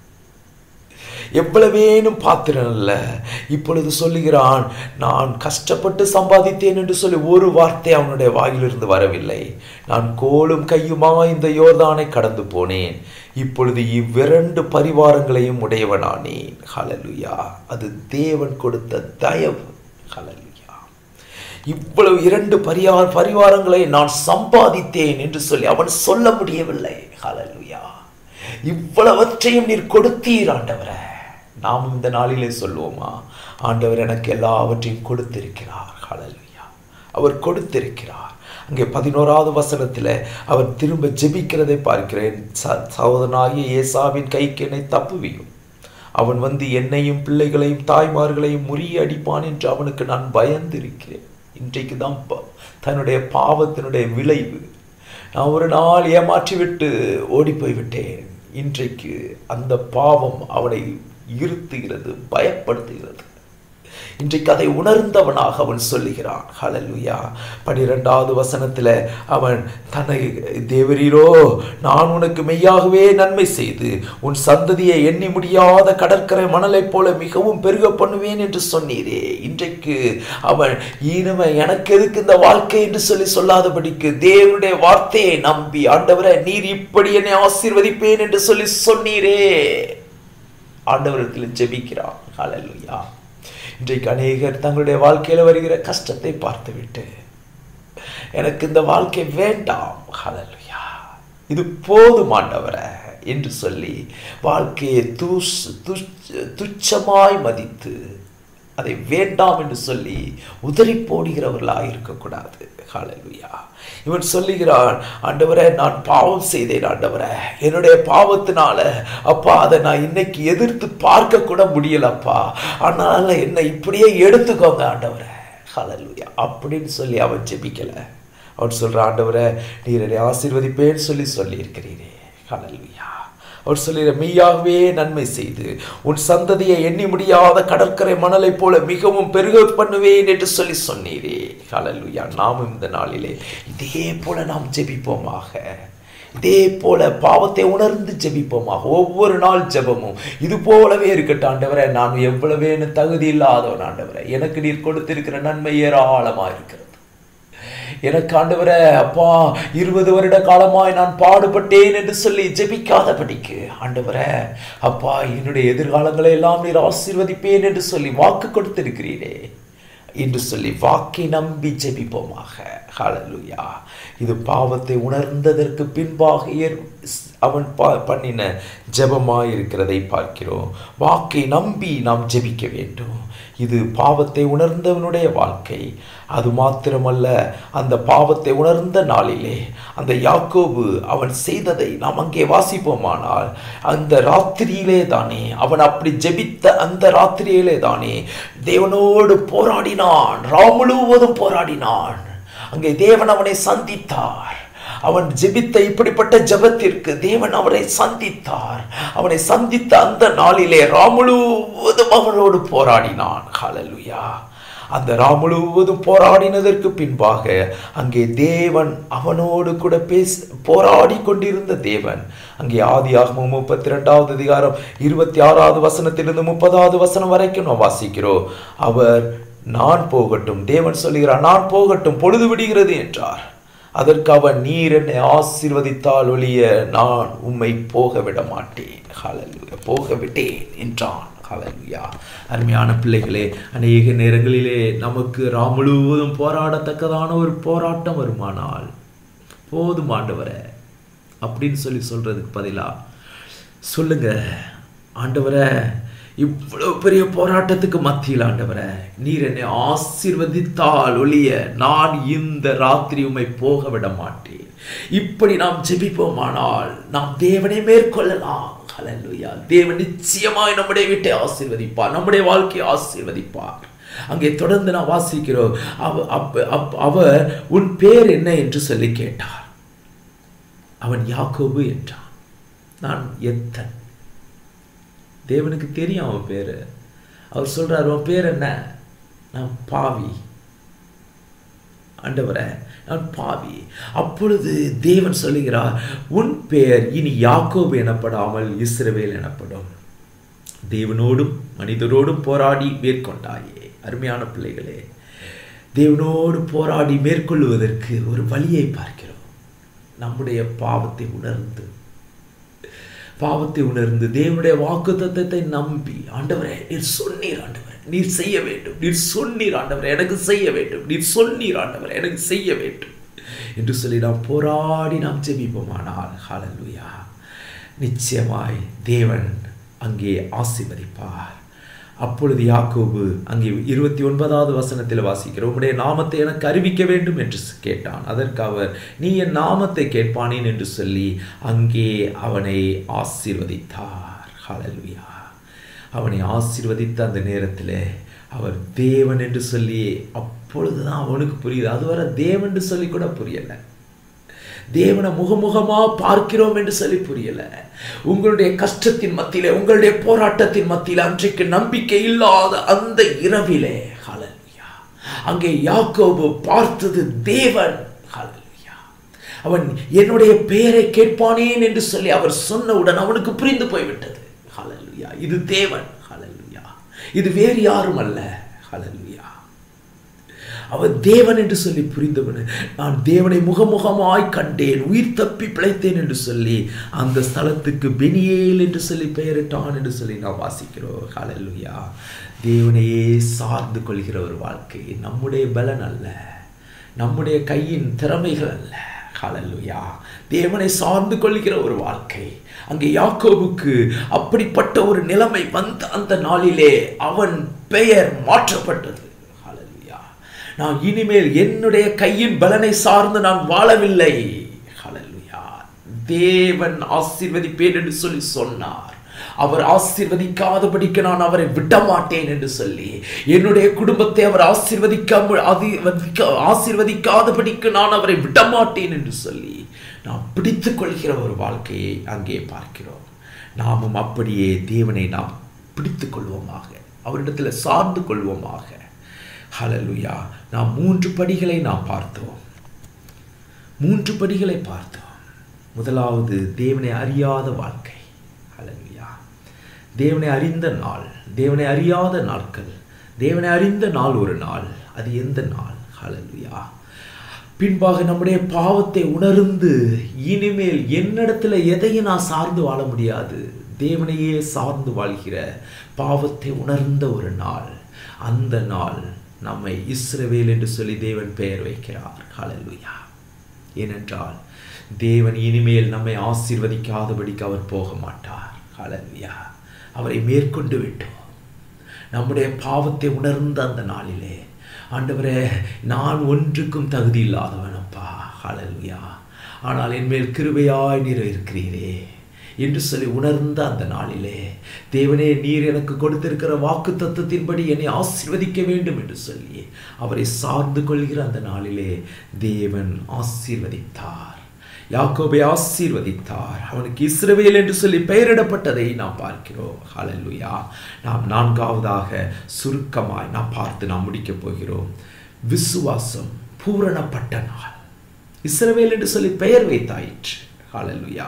எவ்வளவேனும் பாத்திரன் அல்ல இப்பொழுது சொல்லுகிறான் நான் கஷ்டப்பட்டு சம்பாதித்தேன் என்று சொல்லி ஒரு வார்த்தை அவனுடைய வாயிலிருந்து வரவில்லை நான் கோலும் கையுமா இந்த யோர்தானை கடந்து போனேன் இப்பொழுது இவ்விரண்டு பரிவாரங்களையும் உடையவனானேன் ஹalleluya அது தேவன் கொடுத்த தயவு ஹalleluya இவ்வளவு இரண்டு பரிவார பரிவாரங்களை நான் சம்பாதித்தேன் என்று சொல்லி அவன் சொல்ல முடியவில்லை ஹalleluya இவ்வளவற்றையும் நீர் கொடுத்தீர் ஆண்டவரே நாம் இந்த நாளிலே சொல்லுவோமா ஆண்டவர் எனக்கு எல்லாவற்றையும் கொடுத்திருக்கிறார் ஹalleluya அவர் கொடுத்திருக்கிறார் அங்கே பதினோராவது வசனத்தில் அவர் திரும்ப ஜெபிக்கிறதை பார்க்கிறேன் சகோதரனாகிய ஏசாவின் கைக்கு என்னை தப்புவியும் அவன் வந்து என்னையும் பிள்ளைகளையும் தாய்மார்களையும் முறியடிப்பான் என்று அவனுக்கு நான் பயந்திருக்கிறேன் இன்றைக்கு தான் தன்னுடைய பாவத்தினுடைய விளைவு நான் ஒரு நாள் ஏமாற்றி விட்டு ஓடி போய்விட்டேன் இன்றைக்கு அந்த பாவம் அவனை இருத்துகிறது பயப்படுத்துகிறது இன்றைக்கு அதை உணர்ந்தவனாக அவன் சொல்லுகிறான் ஹalleluya பனிரெண்டாவது வசனத்தில் அவன் தன்னை தேவரீரோ நான் உனக்கு மெய்யாகவே நன்மை செய்து உன் சந்ததியை எண்ணி முடியாத கடற்கரை மணலைப் போல மிகவும் பெருக பண்ணுவேன் என்று சொன்னீரே இன்றைக்கு அவன் ஈனமை எனக்கு எதுக்கு இந்த வாழ்க்கை என்று சொல்லி சொல்லாதபடிக்கு தேவனுடைய வார்த்தையை நம்பி ஆண்டவரை நீர் இப்படி என்னை ஆசீர்வதிப்பேன் என்று சொல்லி சொன்னீரே ஆண்டவரத்தில் ஜெபிக்கிறான் ஹalleluya இன்றைக்கு அநேகர் தங்களுடைய வாழ்க்கையில் வருகிற கஷ்டத்தை பார்த்துவிட்டு எனக்கு இந்த வாழ்க்கை வேண்டாம் ஹalleluya இது போதும் ஆண்டவரே என்று சொல்லி வாழ்க்கையை தூஷ் துச்சமாய் மதித்து அதை வேண்டாம் என்று சொல்லி உதறி போடுகிறவர்களாக இருக்கக்கூடாது ஹalleluya இவன் சொல்லுகிறான் ஆண்டவரே நான் பாவம் செய்தேன் ஆண்டவரே என்னுடைய பாவத்தினால அப்பா அதை நான் இன்னைக்கு எதிர்த்து பார்க்க கூட முடியலப்பா அதனால என்னை இப்படியே எடுத்துக்கோங்க ஆண்டவரே ஹalleluya அப்படின்னு சொல்லி அவன் ஜெபிக்கல அவன் சொல்ற ஆண்டவரே நீர் என்னை ஆசீர்வதிப்பேன்னு சொல்லி சொல்லி இருக்கிறீரே ஹalleluya அவர் சொல்லுகிற மெய்யாகவே நன்மை செய்து உன் சந்ததியை எண்ணி முடியாத கடற்கரை மணலைப் போல மிகவும் பெருக பண்ணுவேன் என்று சொல்லி சொன்னீரே ஹalleluya நாமும் இந்த நாளிலே இதே போல நாம் ஜெபிப்போமாக இதே போல பாவத்தை உணர்ந்து ஜெபிப்போமாக ஒவ்வொரு நாள் ஜெபமும் இது போலவே இருக்கட்டும் ஆண்டவரே நான் எவ்வளவேன்னு தகுதி இல்லாதவன் ஆண்டவரே எனக்கு நீர் கொடுத்திருக்கிற நன்மை ஏராளமாக இருக்கிறது எனக்கு ஆண்டவரே அப்பா இருபது வருட காலமாய் நான் பாடுபட்டேன் என்று சொல்லி ஜெபிக்காதபடிக்கு ஆண்டவரே அப்பா என்னுடைய எதிர்காலங்களை எல்லாம் நீர் ஆசீர்வதிப்பேன் என்று சொல்லி வாக்கு கொடுத்திருக்கிறீரே என்று சொல்லி வாக்கை நம்பி ஜெபிப்போமாக ஹalleluya இது பாவத்தை உணர்ந்ததற்கு பின்பாக ஏற் அவன் பா பண்ணின ஜெபமாய் இருக்கிறதை பார்க்கிறோம் வாக்கை நம்பி நாம் ஜெபிக்க வேண்டும் இது பாவத்தை உணர்ந்தவனுடைய வாழ்க்கை அது மாத்திரமல்ல அந்த பாவத்தை உணர்ந்த நாளிலே அந்த யாக்கோபு அவன் செய்ததை நாம் அங்கே வாசிப்போமானால் அந்த ராத்திரியிலே தானே அவன் அப்படி ஜெபித்த அந்த ராத்திரியிலே தானே தேவனோடு போராடினான் ராம் முழுவதும் போராடினான் அங்கே தேவன் அவனை சந்தித்தார் அவன் ஜெபித்த இப்படிப்பட்ட ஜெபத்திற்கு தேவன் அவனை சந்தித்தார் அவனை சந்தித்த அந்த நாளிலே ராம் முழுவதும் அவனோடு போராடினான் ஹalleluya அந்த ராம் முழுவதும் போராடினதற்கு பின்பாக அங்கே தேவன் அவனோடு கூட பேச போராடி கொண்டிருந்த தேவன் அங்கே ஆதியாகமம் முப்பத்தி ரெண்டாவது அதிகாரம் இருபத்தி ஆறாவது வசனத்திலிருந்து முப்பதாவது வசனம் வரைக்கும் நாம் வாசிக்கிறோம் அவர் நான் போகட்டும் தேவன் சொல்லுகிறார் நான் போகட்டும் பொழுது விடுகிறது என்றார் அதற்கு அவன் நீர் என்னை ஆசீர்வதித்தால் ஒழிய நான் உம்மை போக விட மாட்டேன் ஹalleluya போக விட்டேன் என்றான் ஹalleluya அருமையான பிள்ளைகளே அநேக நேரங்களிலே நமக்கு ராம் முழுவதும் போராடத்தக்கதான ஒரு போராட்டம் வருமானால் போதும் ஆண்டவரே அப்படின்னு சொல்லி சொல்றதுக்கு பதிலா சொல்லுங்க ஆண்டவரே இவ்வளவு பெரிய போராட்டத்துக்கு மத்தியில் ஆண்டவரே நீர் என்னை ஆசீர்வதித்தால் ஒழிய நான் இந்த ராத்திரி உம்மை போக விட மாட்டேன் இப்படி நாம் ஜெபிப்போமானால் நாம் தேவனை மேற்கொள்ளலாம் ஹalleluya தேவன் நிச்சயமாய் நம்முடைய வீட்டை ஆசீர்வதிப்பார் நம்முடைய வாழ்க்கையை ஆசீர்வதிப்பார் அங்கே தொடர்ந்து நான் வாசிக்கிறோம் அவ அப்ப- அப்ப- அவர் உன் பேர் என்ன என்று சொல்லி கேட்டார் அவன் யாக்கோபு என்றான் நான் எத்தன் தேவனுக்கு தெரியும் அவன் பேரு அவர் சொல்றார் உன் பேர் என்ன நான் பாவி ஆண்டவரே நான் பாவி அப்பொழுது தேவன் சொல்லுகிறார் உன் பெயர் இனி யாக்கோபு எனப்படாமல் இஸ்ரவேல் எனப்படும் தேவனோடும் மனிதரோடும் போராடி மேற்கொண்டாயே அருமையான பிள்ளைகளே தேவனோடு போராடி மேற்கொள்வதற்கு ஒரு வழியை பார்க்கிறோம் நம்முடைய பாவத்தை உணர்ந்து பாவத்தை உணர்ந்து தேவனுடைய வாக்கு தத்தத்தை நம்பி ஆண்டவரே நீர் சொன்னீர் ஆண்டவரே நீர் செய்ய வேண்டும் நீர் சொன்னீர் ஆண்டவரே எனக்கு செய்ய வேண்டும் நீர் சொன்னீர் ஆண்டவரே எனக்கு செய்ய வேண்டும் என்று சொல்லி நாம் போராடி நாம் ஜெபிப்போமானால் ஹalleluya நிச்சயமாய் தேவன் அங்கே ஆசீர்வதிப்பார் அப்பொழுது யாக்கோபு அங்கே இருபத்தி ஒன்பதாவது வசனத்தில் வாசிக்கிறோம் உம்முடைய நாமத்தை எனக்கு அறிவிக்க வேண்டும் என்று கேட்டான் அதற்கு அவர் நீ என் நாமத்தை கேட்பானேன் என்று சொல்லி அங்கே அவனை ஆசீர்வதித்தார் ஹalleluya அவனை ஆசீர்வதித்த அந்த நேரத்தில் அவர் தேவன் என்று சொல்லி அப்பொழுதுதான் அவனுக்கு புரியுது அதுவரை தேவன் என்று சொல்லி கூட புரியலை தேவனை முகமுகமா பார்க்கிறோம் என்று சொல்லி புரியல உங்களுடைய கஷ்டத்தின் மத்தியிலே உங்களுடைய போராட்டத்தின் மத்தியிலே அன்றைக்கு நம்பிக்கை இல்லாத அந்த இரவிலே ஹalleluya அங்கே யாக்கோபு பார்த்தது தேவன் ஹalleluya அவன் என்னுடைய பெயரை கேட்பானேன் என்று சொல்லி அவர் சொன்னவுடன் அவனுக்கு புரிந்து போய்விட்டது ஹalleluya இது தேவன் ஹalleluya இது வேறு யாரும் அல்ல ஹalleluya அவர் தேவன் என்று சொல்லி புரிந்தவன் நான் தேவனை முகமுகமாய் கண்டேன் உயிர் தப்பி பிழைத்தேன் என்று சொல்லி அந்த ஸ்தலத்துக்கு பெனியேல் என்று சொல்லி பெயரிட்டான் என்று சொல்லி நாம் வாசிக்கிறோம் ஹalleluya தேவனையே சார்ந்து கொள்கிற ஒரு வாழ்க்கை நம்முடைய பலன் அல்ல நம்முடைய கையின் திறமைகள் அல்ல ஹalleluya தேவனை சார்ந்து கொள்கிற ஒரு வாழ்க்கை அங்கே யாக்கோபுக்கு அப்படிப்பட்ட ஒரு நிலைமை வந்த அந்த நாளிலே அவன் பெயர் மாற்றப்பட்டது ஹalleluya நான் இனிமேல் என்னுடைய கையின் பலனை சார்ந்து நான் வாழவில்லை ஹalleluya தேவன் ஆசீர்வதிப்பேன் என்று சொல்லி சொன்னார் அவர் ஆசீர்வதிக்காதபடிக்கு நான் அவரை விட மாட்டேன் என்று சொல்லி என்னுடைய குடும்பத்தை அவர் ஆசீர்வதிக்காமல் அதிவதிக்க ஆசீர்வதிக்காதபடிக்கு நான் அவரை விட மாட்டேன் என்று சொல்லி நாம் பிடித்துக் கொள்கிற ஒரு வாழ்க்கையை அங்கே பார்க்கிறோம் நாமும் அப்படியே தேவனை நாம் பிடித்துக் கொள்வோமாக அவரிடத்தில் சார்ந்து கொள்வோமாக ஹalleluya நாம் மூன்று படிகளை நாம் பார்த்தோம் மூன்று படிகளை பார்த்தோம் முதலாவது தேவனை அறியாத வாழ்க்கை ஹalleluya தேவனை அறிந்த நாள் தேவனை அறியாத நாட்கள் தேவனை அறிந்த நாள் ஒரு நாள் அது எந்த நாள் ஹalleluya பின்பாக நம்முடைய பாவத்தை உணர்ந்து இனிமேல் என்னிடத்துல எதையும் நான் சார்ந்து வாழ முடியாது தேவனையே சார்ந்து வாழ்கிற பாவத்தை உணர்ந்த ஒரு நாள் அந்த நாள் நம்மை இஸ்ரவேல் என்று சொல்லி தேவன் பெயர் வைக்கிறார் ஹalleluya ஏனென்றால் தேவன் இனிமேல் நம்மை ஆசீர்வதிக்காதபடிக்கு அவர் போக மாட்டார் ஹalleluya அவரை மேற்கொண்டு விட்டோம் நம்முடைய பாவத்தை உணர்ந்த அந்த நாளிலே ஆண்டவரே நான் ஒன்றுக்கும் தகுதி இல்லாதவனப்பா ஹalleluya ஆனால் என் மேல் கிருபையாய் நீர் இருக்கிறீரே என்று சொல்லி உணர்ந்த அந்த நாளிலே தேவனே நீர் எனக்கு கொடுத்திருக்கிற வாக்கு தத்துவத்தின்படி என்னை ஆசீர்வதிக்க வேண்டும் என்று சொல்லி அவரை சார்ந்து கொள்கிற அந்த நாளிலே தேவன் ஆசீர்வதித்தார் யாக்கோபை ஆசீர்வதித்தார் அவனுக்கு இஸ்ரவேல் என்று சொல்லி பெயரிடப்பட்டதை நாம் பார்க்கிறோம் ஹalleluya நாம் நான்காவதாக சுருக்கமாய் நாம் பார்த்து நாம் முடிக்கப் போகிறோம் விசுவாசம் பூரணப்பட்ட நாள் இஸ்ரவேல் என்று சொல்லி பெயர் வைத்தாயிற்று ஹalleluya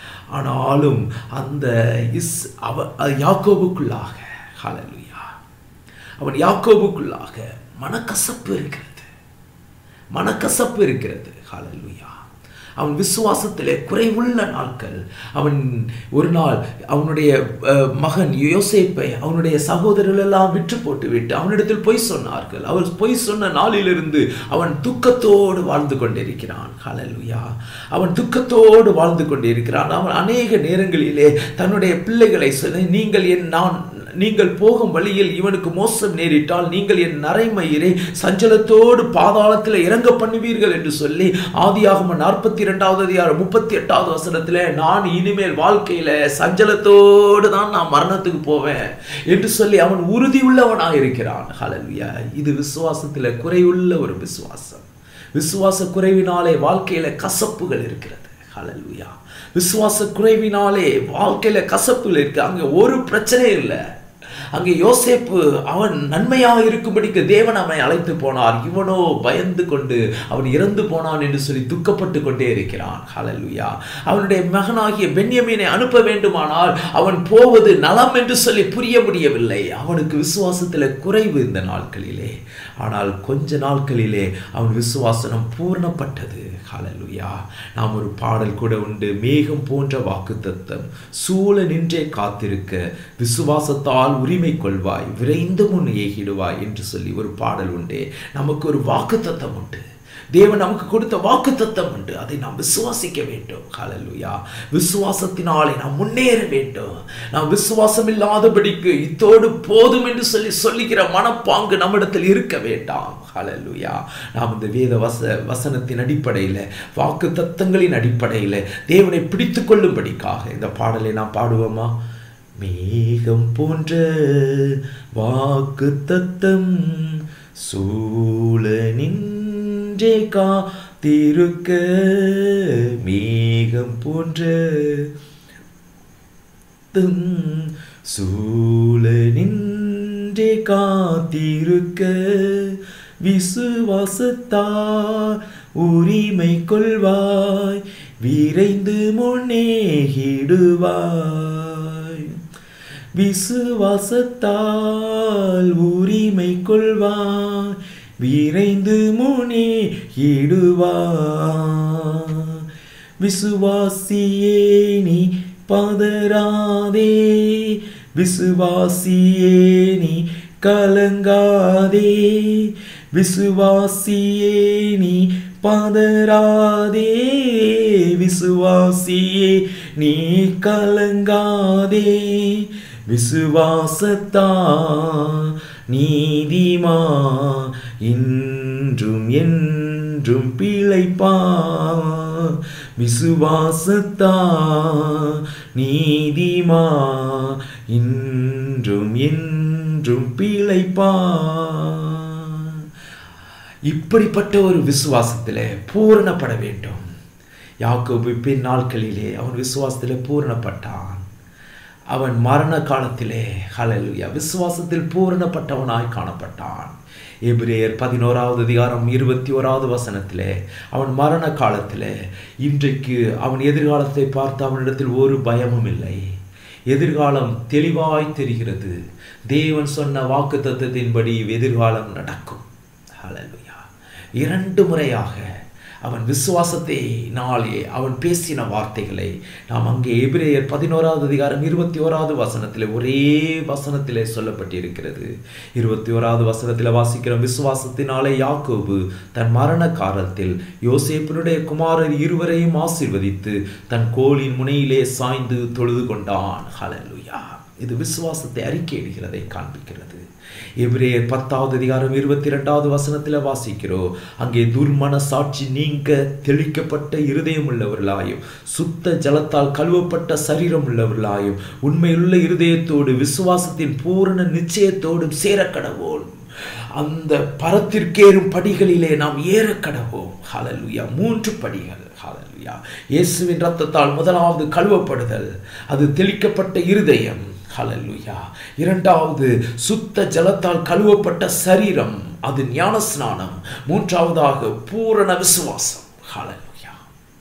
ஆனாலும் அந்த இஸ் அவ யாக்கோபுக்குள்ளாக ஹalleluya அவன் யாக்கோபுக்குள்ளாக மனக்கசப்பு இருக்கிறது மனக்கசப்பு இருக்கிறது ஹalleluya அவன் விசுவாசத்திலே குறைவுள்ள நாட்கள் அவன் ஒரு நாள் அவனுடைய அஹ், மகன் யோசேப்பை அவனுடைய சகோதரர்கள் எல்லாம் விற்று போட்டு விட்டு அவனிடத்தில் பொய் சொன்னார்கள் அவர் பொய் சொன்ன நாளிலிருந்து அவன் துக்கத்தோடு வாழ்ந்து கொண்டிருக்கிறான் ஹalleluya அவன் துக்கத்தோடு வாழ்ந்து கொண்டிருக்கிறான் அவன் அநேக நேரங்களிலே தன்னுடைய பிள்ளைகளை சொல்லி நீங்கள் என் நான் நீங்கள் போகும் வழியில் இவனுக்கு மோசம் நேரிட்டால் நீங்கள் என் நரைமயிரை சஞ்சலத்தோடு பாதாளத்தில் இறங்க பண்ணுவீர்கள் என்று சொல்லி ஆதியாகம நாற்பத்தி இரண்டாவது அதிகாரம் முப்பத்தி எட்டாவது வசனத்தில் நான் இனிமேல் வாழ்க்கையில சஞ்சலத்தோடு தான் நான் மரணத்துக்கு போவேன் என்று சொல்லி அவன் உறுதியுள்ளவனாக இருக்கிறான் ஹalleluya இது விசுவாசத்தில் குறையுள்ள ஒரு விசுவாசம் விசுவாச குறைவினாலே வாழ்க்கையில கசப்புகள் இருக்கிறது ஹalleluya விசுவாச குறைவினாலே வாழ்க்கையில கசப்புகள் இருக்கு அங்க ஒரு பிரச்சனையும் இல்லை அங்கே யோசேப்பு அவன் நன்மையாக இருக்கும்படிக்கு தேவன் அவனை அழைத்து போனார் இவனோ பயந்து கொண்டு அவன் இறந்து போனான் என்று சொல்லி துக்கப்பட்டு கொண்டே இருக்கிறான் ஹalleluya அவனுடைய மகனாகிய பென்யமீனை அனுப்ப வேண்டுமானால் அவன் போவது நலம் என்று சொல்லி புரிய முடியவில்லை அவனுக்கு விசுவாசத்தில் குறைவு இந்த நாட்களிலே ஆனால் கொஞ்ச நாட்களிலே அவன் விசுவாசனம் பூர்ணப்பட்டது ஹalleluya நாம் ஒரு பாடல் கூட உண்டு மேகம் போன்ற வாக்குத்தத்தம் சூழ நின்றே காத்திருக்க விசுவாசத்தால் உரிமை கொள்வாய் விரைந்து முன் ஏகிடுவாய் என்று சொல்லி ஒரு பாடல் உண்டே நமக்கு ஒரு வாக்குத்தத்தம் உண்டு தேவன் நமக்கு கொடுத்த வாக்குத்தத்தம் உண்டு அதை நாம் விசுவாசிக்க வேண்டும் ஹalleluya விசுவாசத்தினாலே நாம் முன்னேற வேண்டும் நாம் விசுவாசம் இல்லாதபடிக்கு இத்தோடு போதும் என்று சொல்லி சொல்லுகிற மனப்பாங்கு நம்மிடத்தில் இருக்க வேண்டாம் ஹalleluya நாம் இந்த வேத வச வசனத்தின் அடிப்படையில் வாக்கு தத்தங்களின் அடிப்படையில் தேவனை பிடித்து கொள்ளும்படிக்காக இந்த பாடலை நாம் பாடுவோமா மேகம் போன்ற வாக்கு தத்தம் சூழ நின்றே காத்திருக்க மேகம் போன்ற தும் சூழ நின்றே காத்திருக்க விசுவாசத்தார் உரிமை கொள்வாய் விரைந்து முன்னேகிடுவாய் விசுவாசத்தால் உரிமை கொள்வாய் விரைந்து முன்னேகிடுவாய் விசுவாசியே நீ பதறாதே விசுவாசியே நீ கலங்காதே விசுவாசியே நீ பதறாதே விசுவாசியே நீ கலங்காதே விசுவாசத்தா நீதிமா இன்றும் என்றும் பிழைப்பா விசுவாசத்தா நீதிமா இன்றும் என்றும் பிழைப்பா இப்படிப்பட்ட ஒரு விசுவாசத்தில் பூரணப்பட வேண்டும் யாக்கோபு பின் நாட்களிலே அவன் விசுவாசத்தில் பூரணப்பட்டான் அவன் மரண காலத்திலே ஹalleluya விசுவாசத்தில் பூரணப்பட்டவனாய் காணப்பட்டான் எபிரேயர் பதினோராவது அதிகாரம் இருபத்தி ஓராவது வசனத்திலே அவன் மரண காலத்திலே இன்றைக்கு அவன் எதிர்காலத்தை பார்த்து அவனிடத்தில் ஒரு பயமும் இல்லை எதிர்காலம் தெளிவாய் தெரிகிறது தேவன் சொன்ன வாக்கு தத்துவத்தின்படி எதிர்காலம் நடக்கும் ஹalleluya இரண்டு முறையாக அவன் விசுவாசத்தை நாளே அவன் பேசின வார்த்தைகளை நாம் அங்கே எபிரேயர் பதினோராவது அதிகாரம் இருபத்தி ஓராவது வசனத்தில் ஒரே வசனத்திலே சொல்லப்பட்டிருக்கிறது இருபத்தி ஓராவது வசனத்தில் வாசிக்கிறோம் விசுவாசத்தினாலே யாக்கோபு தன் மரண காலத்தில் யோசேப்பினுடைய குமாரர் இருவரையும் ஆசீர்வதித்து தன் கோலின் முனையிலே சாய்ந்து தொழுது கொண்டான் ஹalleluya இது விசுவாசத்தை அறிக்கையிடுகிறதை காண்பிக்கிறது எபிரேயர் பத்தாவது அதிகாரம் இருபத்தி இரண்டாவது வசனத்தில் வாசிக்கிறோம் அங்கே துர்மன சாட்சி நீங்க தெளிக்கப்பட்ட இருதயம் உள்ளவர்களாயும் சுத்த ஜலத்தால் கழுவப்பட்ட சரீரம் உள்ளவர்களாயும் உண்மையுள்ள இருதயத்தோடு விசுவாசத்தின் பூரண நிச்சயத்தோடும் சேரக்கடவோம் அந்த பரத்திற்கேறும் படிகளிலே நாம் ஏற கடவோம் ஹalleluya மூன்று படிகள் ஹalleluya இயேசுவின் ரத்தத்தால் முதலாவது கழுவப்படுதல் அது தெளிக்கப்பட்ட இருதயம் ஹalleluya இரண்டாவது சுத்த ஜலத்தால் கழுவப்பட்ட சரீரம் அது ஞானஸ்நானம் மூன்றாவதாக பூரண விசுவாசம் ஹalleluya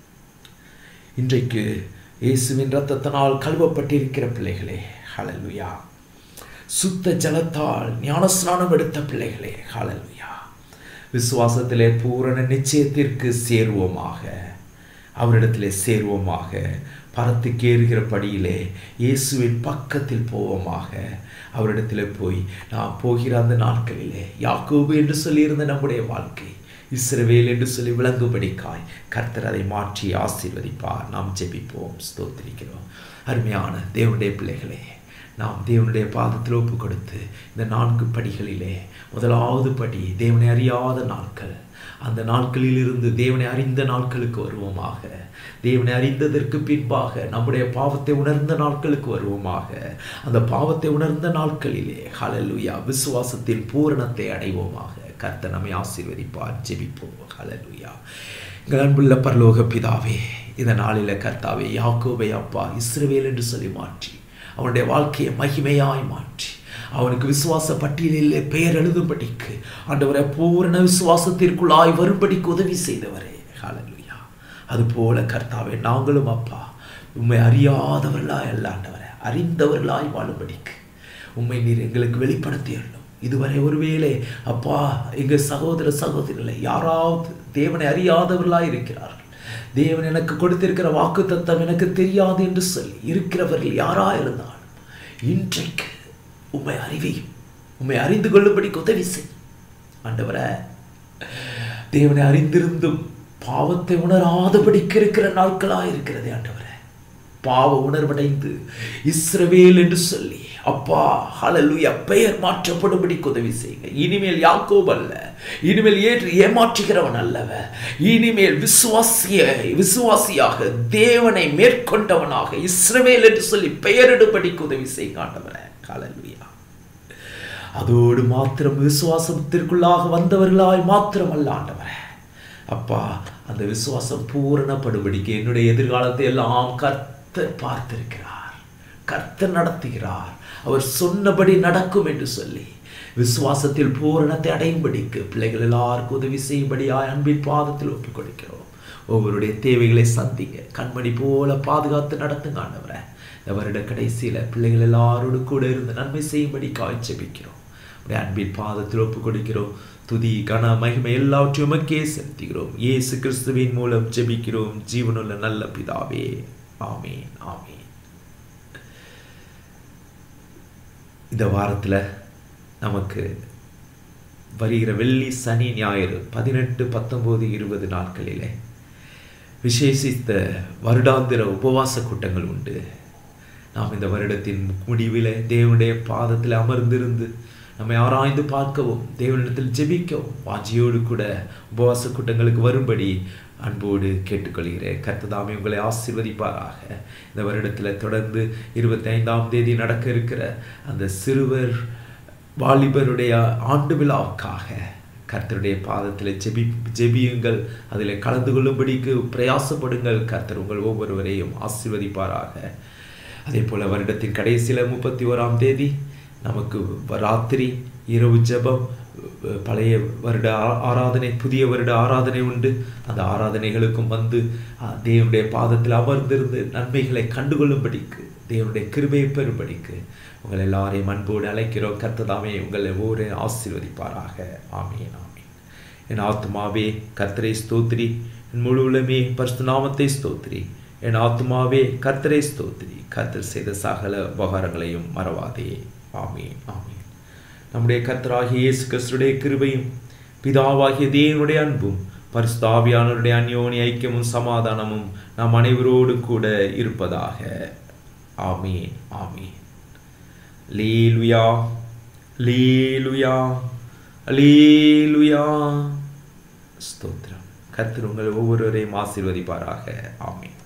இன்றைக்கு இயேசுவின் ரத்தத்தினால் கழுவப்பட்டிருக்கிற பிள்ளைகளே ஹalleluya சுத்த ஜலத்தால் ஞானஸ்நானம் எடுத்த பிள்ளைகளே ஹalleluya விசுவாசத்திலே பூரண நிச்சயத்திற்கு சேருவோமாக அவரிடத்திலே சேருவோமாக பரத்துக்கு ஏறுகிற படியிலே இயேசுவின் பக்கத்தில் போவோமாக அவரிடத்தில் போய் நான் போகிற அந்த நாட்களிலே யாக்கோபு என்று சொல்லியிருந்த நம்முடைய வாழ்க்கை இஸ்ரவேல் என்று சொல்லி விளங்குபடிக்காய் கர்த்தர் அதை மாற்றி ஆசீர்வதிப்பார் நாம் ஜெபிப்போம் ஸ்தோத்திரிக்கிறோம் அருமையான தேவனுடைய பிள்ளைகளே நாம் தேவனுடைய பாதத்தில் ஒப்பு கொடுத்து இந்த நான்கு படிகளிலே முதலாவது படி தேவனை அறியாத நாட்கள் அந்த நாட்களில் இருந்து தேவனை அறிந்த நாட்களுக்கு வருவோமாக தேவனை அறிந்ததற்கு பின்பாக நம்முடைய பாவத்தை உணர்ந்த நாட்களுக்கு வருவோமாக அந்த பாவத்தை உணர்ந்த நாட்களிலே ஹalleluya விசுவாசத்தின் பூரணத்தை அடைவோமாக கர்த்தர் நம்மை ஆசீர்வதிப்பார் ஜெபிப்போம் ஹalleluya எங்கள் அன்புள்ள பரலோக பிதாவே இந்த நாளில் கர்த்தாவே யாக்கோபை அப்பா இஸ்ரவேல் என்று சொல்லி மாற்றி அவனுடைய வாழ்க்கையை மகிமையாய் மாற்றி அவனுக்கு விசுவாச பட்டியலில் பெயர் எழுதும்படிக்கு ஆண்டவரை பூரண விசுவாசத்திற்குள்ளாய் வரும்படிக்கு உதவி செய்தவரே ஹalleluya அதுபோல கர்த்தாவே நாங்களும் அப்பா உண்மை அறியாதவர்களாய் அல்ல ஆண்டவரை அறிந்தவர்களாய் வாழும்படிக்கு உண்மை நீர் எங்களுக்கு வெளிப்படுத்தியறணும் இதுவரை ஒருவேளை அப்பா எங்கள் சகோதர சகோதரிகளை யாராவது தேவனை அறியாதவர்களாய் இருக்கிறார்கள் தேவன் எனக்கு கொடுத்திருக்கிற வாக்கு தத்தம் எனக்கு தெரியாது என்று சொல்லி இருக்கிறவர்கள் யாரா இருந்தாலும் இன்றைக்கு உண்மை அறிவையும் உண்மை அறிந்து கொள்ளும்படி உதவி செய் ஆண்டவரை தேவனை அறிந்திருந்தும் பாவத்தை உணராதபடிக்கு இருக்கிற நாட்களா இருக்கிறதே ஆண்டவரே பாவ உணர்வடைந்து இஸ்ரவேல் என்று சொல்லி அப்பா ஹalleluya பெயர் மாற்றப்படும்படி உதவி செய்யுங்க இனிமேல் யாக்கோப் அல்ல இனிமேல் ஏற்று ஏமாற்றுகிறவன் அல்லவ இனிமேல் விசுவாசிய விசுவாசியாக தேவனை மேற்கொண்டவனாக இஸ்ரவேல் என்று சொல்லி பெயரிடும்படிக்கு உதவி செய்யுங்க ஆண்டவரே ஹalleluya அதோடு மாத்திரம் விசுவாசத்திற்குள்ளாக வந்தவர்களாய் மாத்திரம் அல்ல ஆண்டவரே அப்பா அந்த விசுவாசம் பூரணப்படும்படிக்கு என்னுடைய எதிர்காலத்தை எல்லாம் கர்த்தர் பார்த்திருக்கிறார் கர்த்தர் நடத்துகிறார் அவர் சொன்னபடி நடக்கும் என்று சொல்லி விசுவாசத்தில் பூரணத்தை அடையும்படிக்கு பிள்ளைகள் எல்லாருக்கும் உதவி செய்யும்படியாய் அன்பின் பாதத்தில் ஒப்புக் கொடுக்கிறோம் ஒவ்வொருடைய தேவைகளை சந்திங்க கண்மணி போல பாதுகாத்து நடத்துங்க ஆண்டவரை இந்த வருட கடைசியில் பிள்ளைகள் எல்லாரோடு கூட இருந்து நன்மை செய்யும்படி காய்ச்சபிக்கிறோம் அப்படியே அன்பின் பாதத்தில் ஒப்புக் கொடுக்கிறோம் துதி கன மகிமை எல்லாவற்றையும் உமக்கே செலுத்துகிறோம் இயேசு கிறிஸ்துவின் மூலம் ஜெபிக்கிறோம் ஜீவனுள்ள நல்ல பிதாவே ஆமீன் ஆமீன் இந்த வாரத்தில் நமக்கு வருகிற வெள்ளி சனி ஞாயிறு பதினெட்டு பத்தொம்போது இருபது நாட்களிலே விசேஷித்த வருடாந்திர உபவாச கூட்டங்கள் உண்டு நாம் இந்த வருடத்தின் முடிவில் தேவனுடைய பாதத்தில் அமர்ந்திருந்து நம்மை ஆராய்ந்து பார்க்கவும் தேவனிடத்தில் ஜெபிக்கவும் வாஞ்சியோடு கூட உபவாச கூட்டங்களுக்கு வரும்படி அன்போடு கேட்டுக்கொள்கிறேன் கர்த்ததாமே உங்களை ஆசீர்வதிப்பாராக இந்த வருடத்தில் தொடர்ந்து இருபத்தி ஐந்தாம் தேதி நடக்க இருக்கிற அந்த சிறுவர் வாலிபருடைய ஆண்டு விழாவுக்காக கர்த்தருடைய பாதத்தில் ஜெபி ஜெபியுங்கள் அதில் கலந்து கொள்ளும்படிக்கு பிரயாசப்படுங்கள் கர்த்தர் உங்கள் ஒவ்வொருவரையும் ஆசீர்வதிப்பாராக அதே போல் வருடத்தின் கடைசியில் முப்பத்தி ஓராம் தேதி நமக்கு ராத்திரி இரவு ஜெபம் பழைய வருட ஆராதனை புதிய வருட ஆராதனை உண்டு அந்த ஆராதனைகளுக்கும் வந்து தேவனுடைய பாதத்தில் அமர்ந்திருந்து நன்மைகளை கண்டுகொள்ளும்படிக்கு தேவனுடைய கிருபையை பெறும்படிக்கு உங்கள் எல்லாரையும் அன்போடு அழைக்கிறோம் கர்த்ததாமே உங்களை ஒவ்வொரு ஆசீர்வதிப்பாராக ஆமீன் ஆமீன் என் ஆத்மாவே கர்த்தரை ஸ்தோத்ரி என் முழு உலமே பரிசு நாமத்தை ஸ்தோத்திரி என் ஆத்மாவே கர்த்தரை ஸ்தோத்திரி கர்த்தர் செய்த சகல உபகாரங்களையும் மறவாதே ஆமீன் ஆமீன் நம்முடைய கர்த்தராகிய இயேசு கிறிஸ்துடைய கிருபையும் பிதாவாகிய தேவனுடைய அன்பும் பரிசுத்தாவியானவருடைய அந்யோனி ஐக்கியமும் சமாதானமும் நாம் அனைவரோடு கூட இருப்பதாக ஆமீன் ஆமீன் லீலுயா லீலுயா லீலுயா ஸ்தோத்திரம் கர்த்தர் உங்கள் ஒவ்வொருவரையும் ஆசீர்வதிப்பாராக ஆமீன்